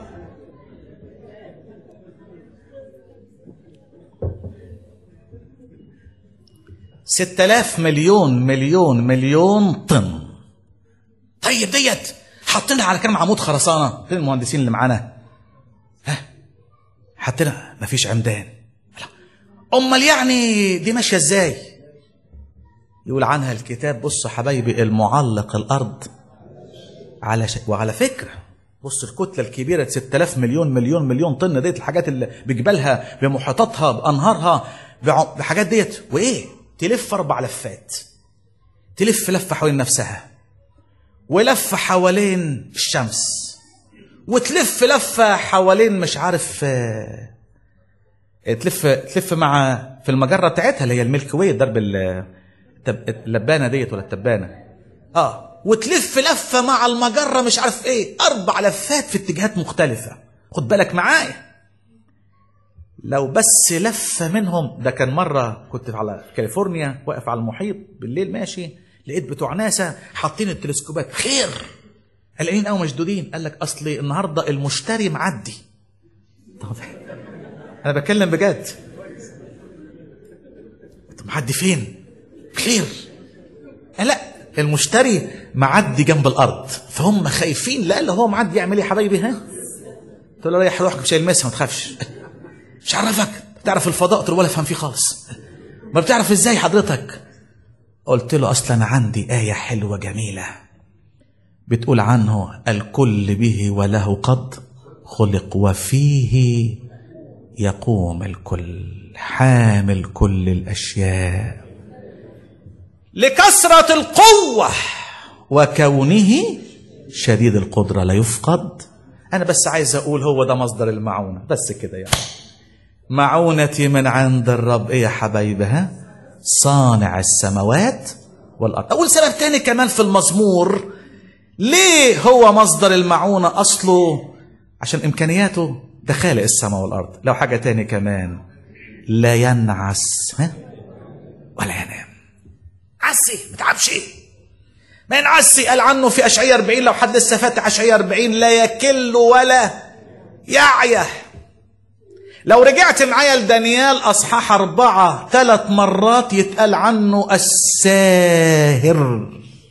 [SPEAKER 1] ستة آلاف مليون مليون مليون طن طيب ديت حاطينها على كام عمود خرسانة فين المهندسين اللي معانا ها حاطينها مفيش عمدان لا. امال يعني دي ماشيه ازاي يقول عنها الكتاب بصوا حبايبي المعلق الارض على ش... وعلى فكره بص الكتله الكبيره 6000 مليون مليون مليون طن ديت الحاجات اللي بجبالها بمحيطاتها بانهارها بع... بحاجات ديت وايه تلف اربع لفات تلف لفه حوالين نفسها ولفه حوالين الشمس وتلف لفه حوالين مش عارف آه، تلف تلف مع في المجره بتاعتها اللي هي الميلك واي درب ال- التب- اللبانه ديت ولا التبانه اه وتلف لفه مع المجره مش عارف ايه اربع لفات في اتجاهات مختلفه خد بالك معايا لو بس لفه منهم ده كان مره كنت على كاليفورنيا واقف على المحيط بالليل ماشي لقيت بتوع ناسا حاطين التلسكوبات خير قلقانين قوي مشدودين قال لك اصل النهارده المشتري معدي طب انا بتكلم بجد طب معدي فين خير قال لا المشتري معدي جنب الارض فهم خايفين لا اللي هو معدي يعمل ايه يا حبايبي ها تقول له ريح روحك مش هيلمسها ما تخافش مش عرفك بتعرف الفضاء قلت له ولا افهم فيه خالص ما بتعرف ازاي حضرتك قلت له اصلا عندي ايه حلوه جميله بتقول عنه الكل به وله قد خلق وفيه يقوم الكل حامل كل الاشياء لكثره القوه وكونه شديد القدره لا يفقد انا بس عايز اقول هو ده مصدر المعونه بس كده يعني معونتي من عند الرب ايه يا حبايبي ها صانع السماوات والارض اول سبب تاني كمان في المزمور ليه هو مصدر المعونه اصله عشان امكانياته ده خالق السماء والارض لو حاجه تاني كمان لا ينعس ها ولا ينام عسي ما تعبش ما ينعسي قال عنه في اشعياء 40 لو حد لسه فاتح اشعياء 40 لا يكل ولا يعيه
[SPEAKER 2] لو رجعت معايا لدانيال اصحاح اربعه ثلاث مرات يتقال عنه الساهر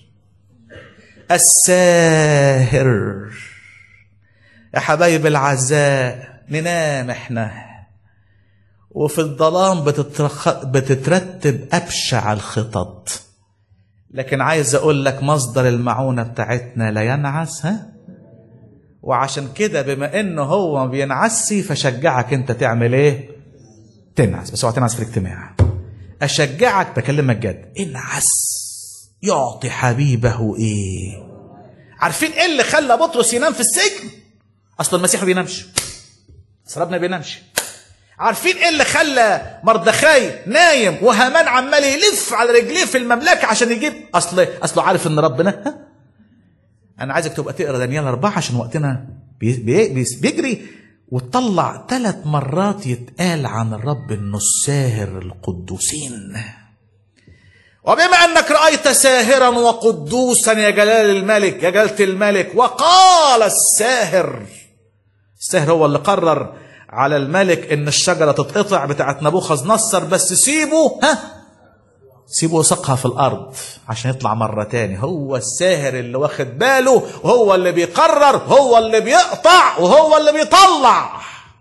[SPEAKER 2] الساهر يا حبايب العزاء ننام احنا وفي الظلام بتترخ... بتترتب ابشع الخطط لكن عايز اقول لك مصدر المعونه بتاعتنا لا ينعس ها وعشان كده بما انه هو ما بينعسي فشجعك انت تعمل ايه تنعس بس اوعى تنعس في الاجتماع اشجعك بكلمك جد انعس يعطي حبيبه ايه عارفين ايه اللي خلى بطرس ينام في السجن اصل المسيح ما بينامش اصل ربنا ما بينامش عارفين ايه اللي خلى مردخاي نايم وهامان عمال يلف على رجليه في المملكه عشان يجيب اصل اصله عارف ان ربنا ها؟ انا عايزك تبقى تقرا دانيال أربعة عشان وقتنا بي بي بيجري وتطلع ثلاث مرات يتقال عن الرب انه الساهر القدوسين وبما انك رايت ساهرا وقدوسا يا جلال الملك يا جلاله الملك وقال الساهر الساهر هو اللي قرر على الملك ان الشجره تتقطع بتاعت نبوخذ نصر بس سيبه ها سيبه يسقها في الارض عشان يطلع مره تاني هو الساهر اللي واخد باله وهو اللي بيقرر هو اللي بيقطع وهو اللي بيطلع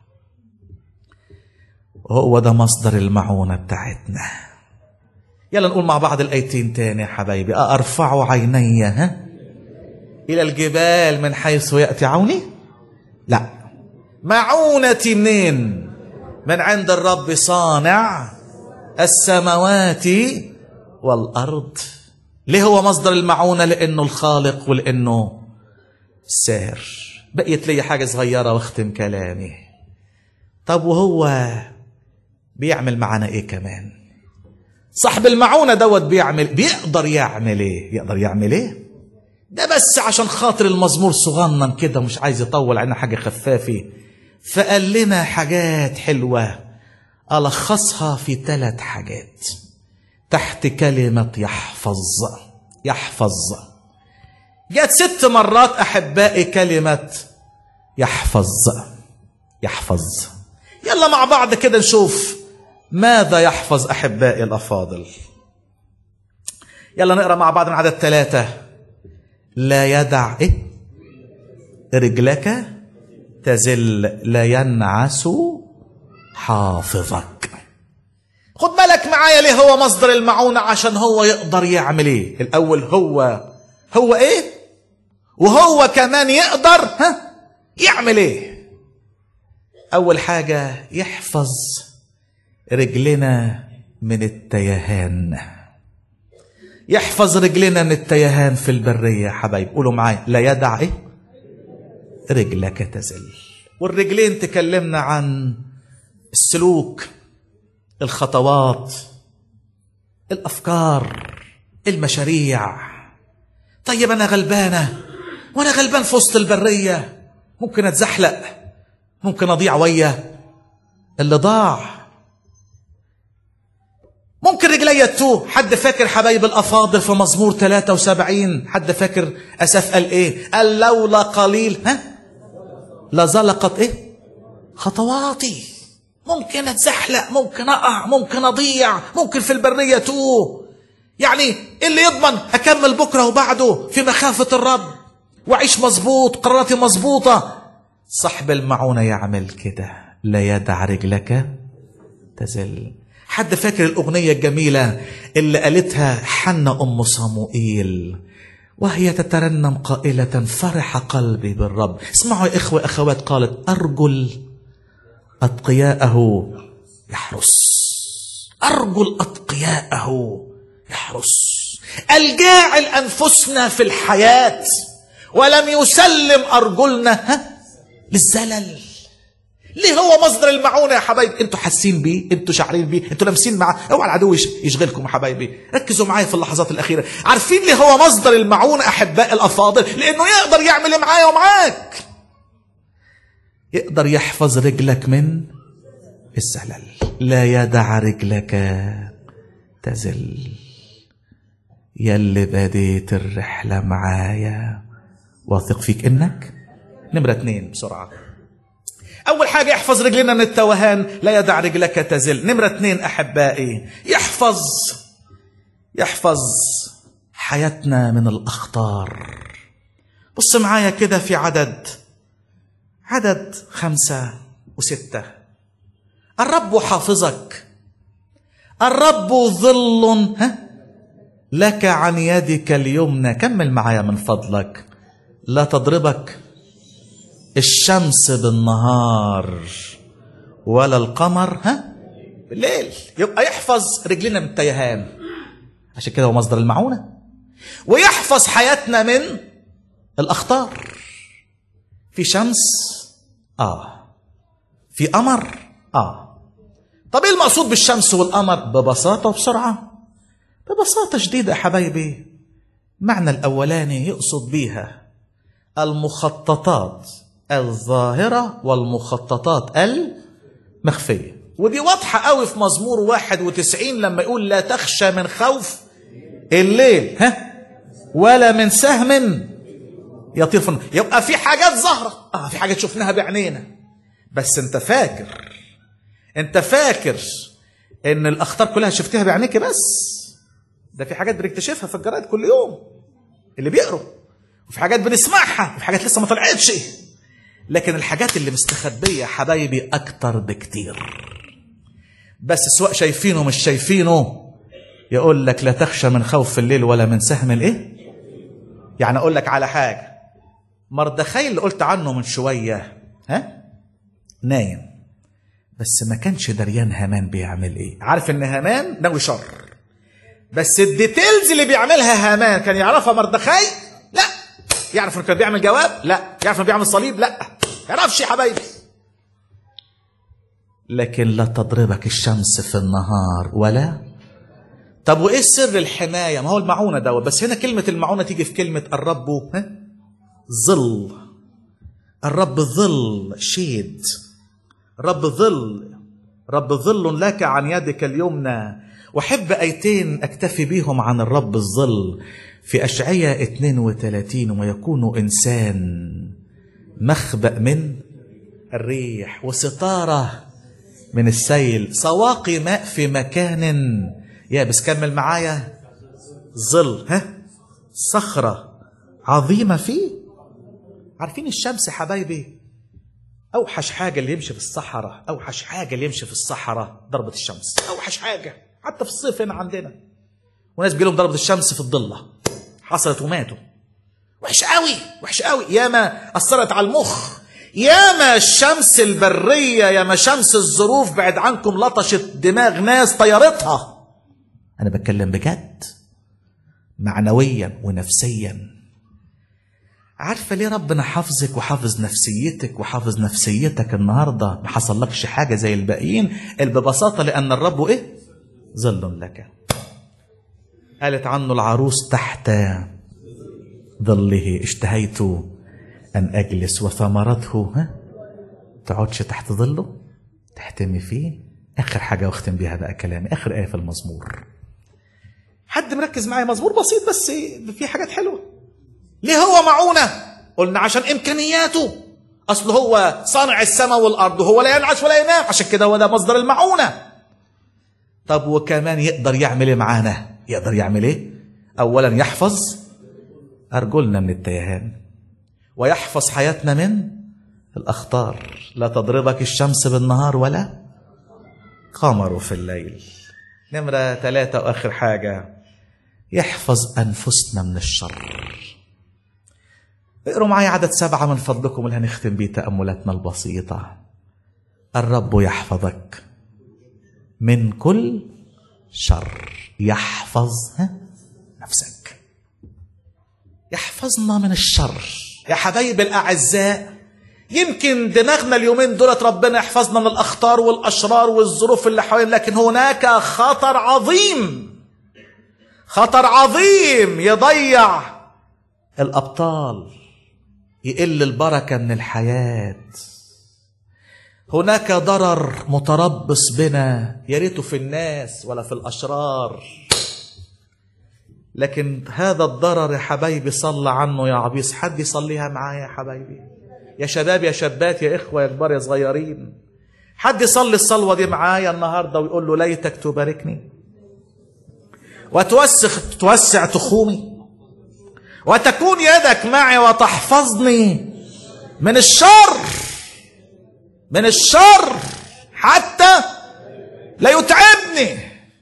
[SPEAKER 2] وهو ده مصدر المعونه بتاعتنا يلا نقول مع بعض الايتين تاني يا حبايبي ارفع عيني ها الى الجبال من حيث ياتي عوني لا معونتي منين من عند الرب صانع السماوات والارض ليه هو مصدر المعونه لانه الخالق ولانه الساهر بقيت لي حاجه صغيره واختم كلامي طب وهو بيعمل معانا ايه كمان صاحب المعونه دوت بيعمل بيقدر يعمل ايه يقدر يعمل ايه ده بس عشان خاطر المزمور صغنن كده مش عايز يطول علينا حاجه خفافه فقال لنا حاجات حلوه ألخصها في ثلاث حاجات تحت كلمة يحفظ يحفظ جت ست مرات أحبائي كلمة يحفظ يحفظ يلا مع بعض كده نشوف ماذا يحفظ أحبائي الأفاضل يلا نقرأ مع بعض من عدد ثلاثة لا يدع إيه رجلك تزل لا ينعس حافظك خد بالك معايا ليه هو مصدر المعونة عشان هو يقدر يعمل ايه الاول هو هو ايه وهو كمان يقدر ها يعمل ايه اول حاجة يحفظ رجلنا من التيهان يحفظ رجلنا من التيهان في البرية يا حبايب قولوا معايا لا يدع ايه رجلك تزل والرجلين تكلمنا عن السلوك الخطوات الافكار المشاريع طيب انا غلبانه وانا غلبان في وسط البريه ممكن اتزحلق ممكن اضيع ويا اللي ضاع ممكن رجلي تتوه حد فاكر حبايب الافاضل في مزمور 73 حد فاكر اساف قال ايه قال لولا قليل ها لزلقت ايه خطواتي ممكن اتزحلق ممكن اقع ممكن اضيع ممكن في البريه توه يعني اللي يضمن اكمل بكره وبعده في مخافه الرب واعيش مظبوط قراراتي مظبوطه صاحب المعونه يعمل كده لا يدع رجلك تزل حد فاكر الاغنيه الجميله اللي قالتها حنا ام صموئيل وهي تترنم قائلة فرح قلبي بالرب اسمعوا يا إخوة أخوات قالت أرجل أتقياءه يحرس أرجل أتقياءه يحرس الجاعل أنفسنا في الحياة ولم يسلم أرجلنا ها للزلل ليه هو مصدر المعونه يا حبايبي انتوا حاسين بيه انتوا شاعرين بيه انتوا لامسين معاه اوعى العدو يشغلكم يا حبايبي ركزوا معايا في اللحظات الاخيره عارفين ليه هو مصدر المعونه احباء الافاضل لانه يقدر يعمل معايا ومعاك يقدر يحفظ رجلك من الزلل لا يدع رجلك تزل يلي بديت الرحله معايا واثق فيك انك نمره اتنين بسرعه أول حاجة يحفظ رجلنا من التوهان لا يدع رجلك تزل نمرة اتنين أحبائي يحفظ يحفظ حياتنا من الأخطار بص معايا كده في عدد عدد خمسة وستة الرب حافظك الرب ظل ها لك عن يدك اليمنى كمل معايا من فضلك لا تضربك الشمس بالنهار ولا القمر ها بالليل يبقى يحفظ رجلنا من التيهان عشان كده هو مصدر المعونة ويحفظ حياتنا من الأخطار في شمس آه في قمر آه طب ايه المقصود بالشمس والقمر ببساطة وبسرعة ببساطة شديدة يا حبايبي معنى الأولاني يقصد بيها المخططات الظاهرة والمخططات المخفية ودي واضحة قوي في مزمور 91 لما يقول لا تخشى من خوف الليل ها ولا من سهم يطير في يبقى في حاجات ظاهرة اه في حاجات شفناها بعينينا بس انت فاكر انت فاكر ان الاخطار كلها شفتها بعينيك بس ده في حاجات بنكتشفها في الجرايد كل يوم اللي بيقروا وفي حاجات بنسمعها وفي حاجات لسه ما طلعتش لكن الحاجات اللي مستخبية حبايبي أكتر بكتير بس سواء شايفينه مش شايفينه يقول لك لا تخشى من خوف الليل ولا من سهم الايه يعني اقول لك على حاجه مردخي اللي قلت عنه من شويه ها نايم بس ما كانش دريان هامان بيعمل ايه عارف ان هامان ناوي شر بس الديتيلز اللي بيعملها هامان كان يعرفها مردخي لا يعرف انه كان بيعمل جواب لا يعرف انه بيعمل صليب لا يعرفش يا حبايبي لكن لا تضربك الشمس في النهار ولا طب وايه سر الحمايه ما هو المعونه دوت بس هنا كلمه المعونه تيجي في كلمه الرب ها ظل الرب ظل شيد رب ظل رب ظل لك عن يدك اليمنى واحب ايتين اكتفي بيهم عن الرب الظل في اشعياء 32 ويكون انسان مخبأ من الريح وستاره من السيل سواقي ماء في مكان يابس كمل معايا ظل ها صخرة عظيمة فيه عارفين الشمس يا حبايبي أوحش حاجة اللي يمشي في الصحراء أوحش حاجة اللي يمشي في الصحراء ضربة الشمس أوحش حاجة حتى في الصيف هنا عندنا وناس بيجيلهم ضربة الشمس في الضلة حصلت وماتوا وحش قوي وحش قوي ياما أثرت على المخ ياما الشمس البرية ياما شمس الظروف بعد عنكم لطشت دماغ ناس طيرتها أنا بتكلم بجد معنويا ونفسيا عارفة ليه ربنا حافظك وحافظ نفسيتك وحافظ نفسيتك النهاردة ما حصلكش حاجة زي الباقيين ببساطة لأن الرب إيه ظل لك قالت عنه العروس تحت ظله اشتهيت أن أجلس وثمرته ها تقعدش تحت ظله تحتمي فيه آخر حاجة واختم بيها بقى كلامي آخر آية في المزمور حد مركز معايا مزمور بسيط بس في حاجات حلوة ليه هو معونة قلنا عشان إمكانياته أصل هو صانع السماء والأرض وهو لا ينعس ولا ينام عشان كده هو ده مصدر المعونة طب وكمان يقدر يعمل ايه معانا يقدر يعمل ايه اولا يحفظ ارجلنا من التيهان ويحفظ حياتنا من الاخطار لا تضربك الشمس بالنهار ولا قمر في الليل نمرة ثلاثة وآخر حاجة يحفظ أنفسنا من الشر اقروا معايا عدد سبعة من فضلكم اللي هنختم بيه تأملاتنا البسيطة الرب يحفظك من كل شر يحفظ نفسك يحفظنا من الشر يا حبايب الأعزاء يمكن دماغنا اليومين دولت ربنا يحفظنا من الأخطار والأشرار والظروف اللي حوالينا لكن هناك خطر عظيم خطر عظيم يضيع الأبطال يقل البركة من الحياة هناك ضرر متربص بنا يا ريته في الناس ولا في الاشرار لكن هذا الضرر يا حبايبي صلى عنه يا عبيس حد يصليها معايا يا حبايبي يا شباب يا شابات يا إخوة يا كبار يا صغيرين حد يصلي الصلوة دي معايا النهاردة ويقول له ليتك تباركني وتوسخ توسع تخومي وتكون يدك معي وتحفظني من الشر من الشر حتى لا يتعبني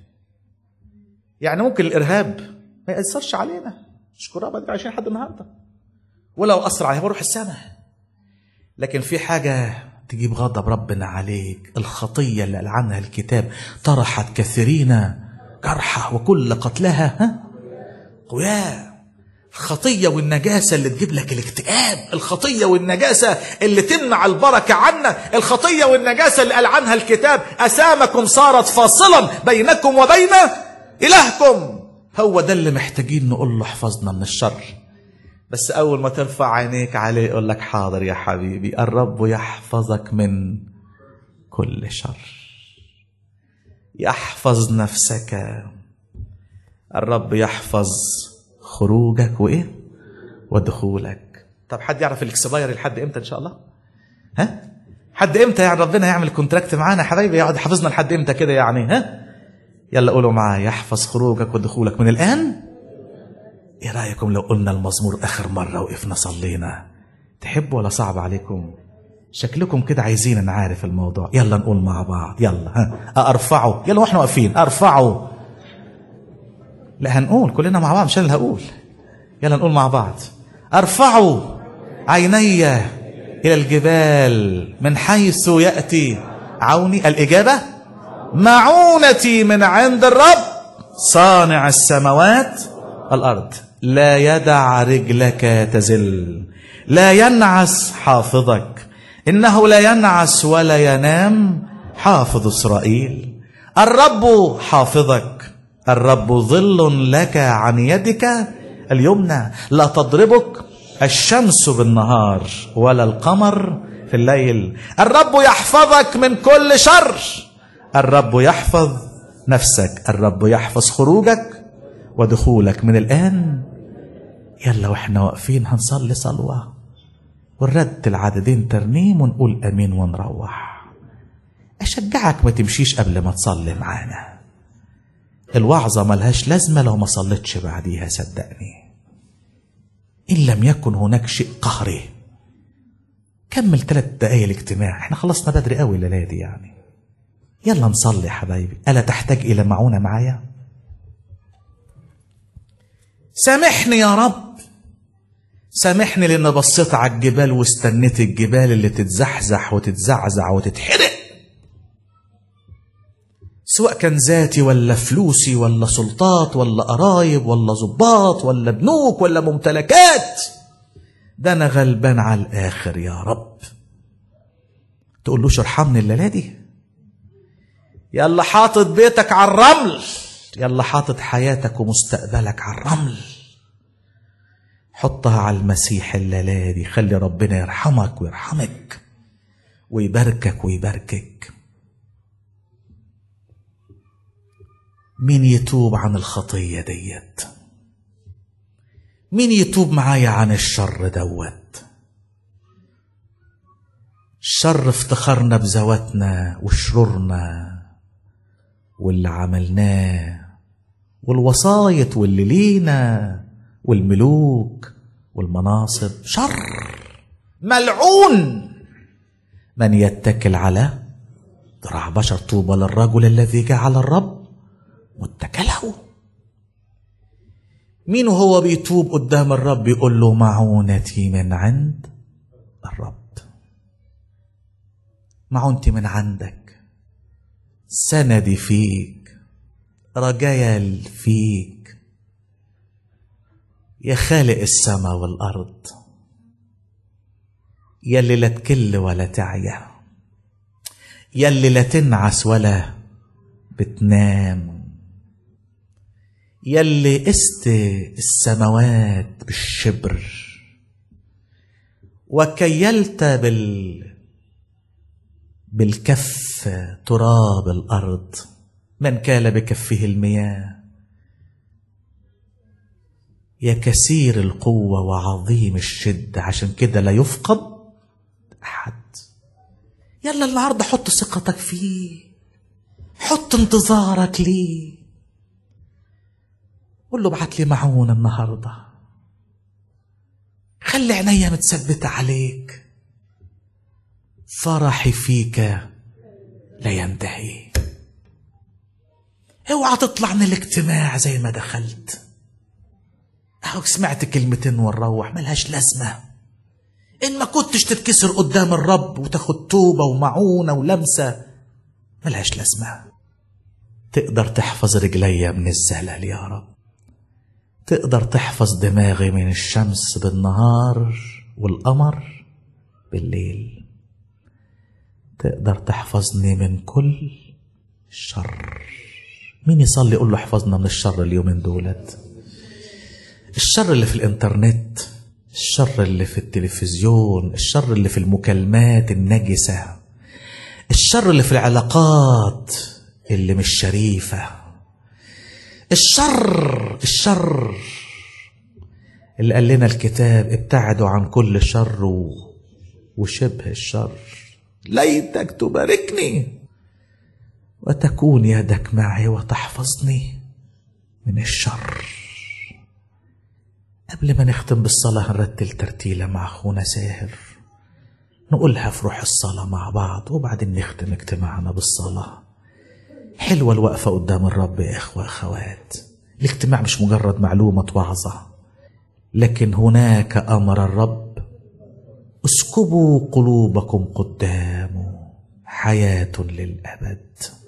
[SPEAKER 2] يعني ممكن الارهاب ما ياثرش علينا اشكر ربنا عايشين لحد النهارده ولو اثر عليها بروح السماء لكن في حاجه تجيب غضب ربنا عليك الخطيه اللي قال عنها الكتاب طرحت كثيرين جرحى وكل قتلها ها قوياء الخطية والنجاسة اللي تجيب لك الاكتئاب الخطية والنجاسة اللي تمنع البركة عنا الخطية والنجاسة اللي قال عنها الكتاب أسامكم صارت فاصلا بينكم وبين إلهكم هو ده اللي محتاجين نقول له احفظنا من الشر بس أول ما ترفع عينيك عليه يقول لك حاضر يا حبيبي الرب يحفظك من كل شر يحفظ نفسك الرب يحفظ خروجك وايه ودخولك طب حد يعرف الاكسباير لحد امتى ان شاء الله ها حد امتى يعني ربنا يعمل كونتراكت معانا يا حبايبي يقعد حافظنا لحد امتى كده يعني ها يلا قولوا معايا يحفظ خروجك ودخولك من الان ايه رايكم لو قلنا المزمور اخر مره وقفنا صلينا تحبوا ولا صعب عليكم شكلكم كده عايزين انا عارف الموضوع يلا نقول مع بعض يلا ها ارفعوا يلا واحنا واقفين ارفعوا لا هنقول كلنا مع بعض مش انا اللي هقول يلا نقول مع بعض ارفعوا عيني الى الجبال من حيث ياتي عوني الاجابه معونتي من عند الرب صانع السماوات الارض لا يدع رجلك تزل لا ينعس حافظك انه لا ينعس ولا ينام حافظ اسرائيل الرب حافظك الرب ظل لك عن يدك اليمنى لا تضربك الشمس بالنهار ولا القمر في الليل الرب يحفظك من كل شر الرب يحفظ نفسك الرب يحفظ خروجك ودخولك من الآن يلا واحنا واقفين هنصلي صلوة ونرتل عددين ترنيم ونقول أمين ونروح أشجعك ما تمشيش قبل ما تصلي معانا الوعظة ملهاش لازمة لو ما صليتش بعديها صدقني إن لم يكن هناك شيء قهري كمل ثلاث دقايق الاجتماع احنا خلصنا بدري قوي الليلة دي يعني يلا نصلي يا حبايبي ألا تحتاج إلى معونة معايا سامحني يا رب سامحني لأن بصيت على الجبال واستنيت الجبال اللي تتزحزح وتتزعزع وتتحرق سواء كان ذاتي ولا فلوسي ولا سلطات ولا قرايب ولا ظباط ولا بنوك ولا ممتلكات ده انا غلبان على الاخر يا رب تقول له ارحمني الليله دي يلا حاطط بيتك على الرمل يلا حاطط حياتك ومستقبلك على الرمل حطها على المسيح الليله دي خلي ربنا يرحمك ويرحمك ويباركك ويباركك مين يتوب عن الخطية ديت مين يتوب معايا عن الشر دوت الشر افتخرنا بذواتنا وشرورنا واللي عملناه والوسايط واللي لينا والملوك والمناصب شر ملعون من يتكل على ذراع بشر طوبى للرجل الذي جعل الرب متكله مين وهو بيتوب قدام الرب يقول له معونتي من عند الرب معونتي من عندك سندي فيك رجايا فيك يا خالق السماء والارض يا اللي لا تكل ولا تعيا يا اللي لا تنعس ولا بتنام يلي قست السماوات بالشبر وكيلت بال بالكف تراب الارض من كال بكفه المياه يا كثير القوه وعظيم الشده عشان كده لا يفقد أحد يلا النهاردة حط ثقتك فيه حط انتظارك ليه قول له ابعت لي معونة النهاردة خلي عينيا متثبتة عليك فرحي فيك لا ينتهي اوعى تطلع من الاجتماع زي ما دخلت اهو سمعت كلمتين ونروح ملهاش لازمة ان ما كنتش تتكسر قدام الرب وتاخد توبة ومعونة ولمسة ملهاش لازمة تقدر تحفظ رجليا من الزلل يا رب تقدر تحفظ دماغي من الشمس بالنهار والقمر بالليل تقدر تحفظني من كل شر مين يصلي يقول له احفظنا من الشر اليومين دولت الشر اللي في الانترنت الشر اللي في التلفزيون الشر اللي في المكالمات النجسة الشر اللي في العلاقات اللي مش شريفة الشر الشر اللي قال لنا الكتاب ابتعدوا عن كل شر و... وشبه الشر ليتك تباركني وتكون يدك معي وتحفظني من الشر قبل ما نختم بالصلاة نرتل ترتيلة مع أخونا ساهر نقولها في روح الصلاة مع بعض وبعدين نختم اجتماعنا بالصلاة حلوة الوقفة قدام الرب يا إخوة أخوات الاجتماع مش مجرد معلومة وعظة لكن هناك أمر الرب اسكبوا قلوبكم قدامه حياة للأبد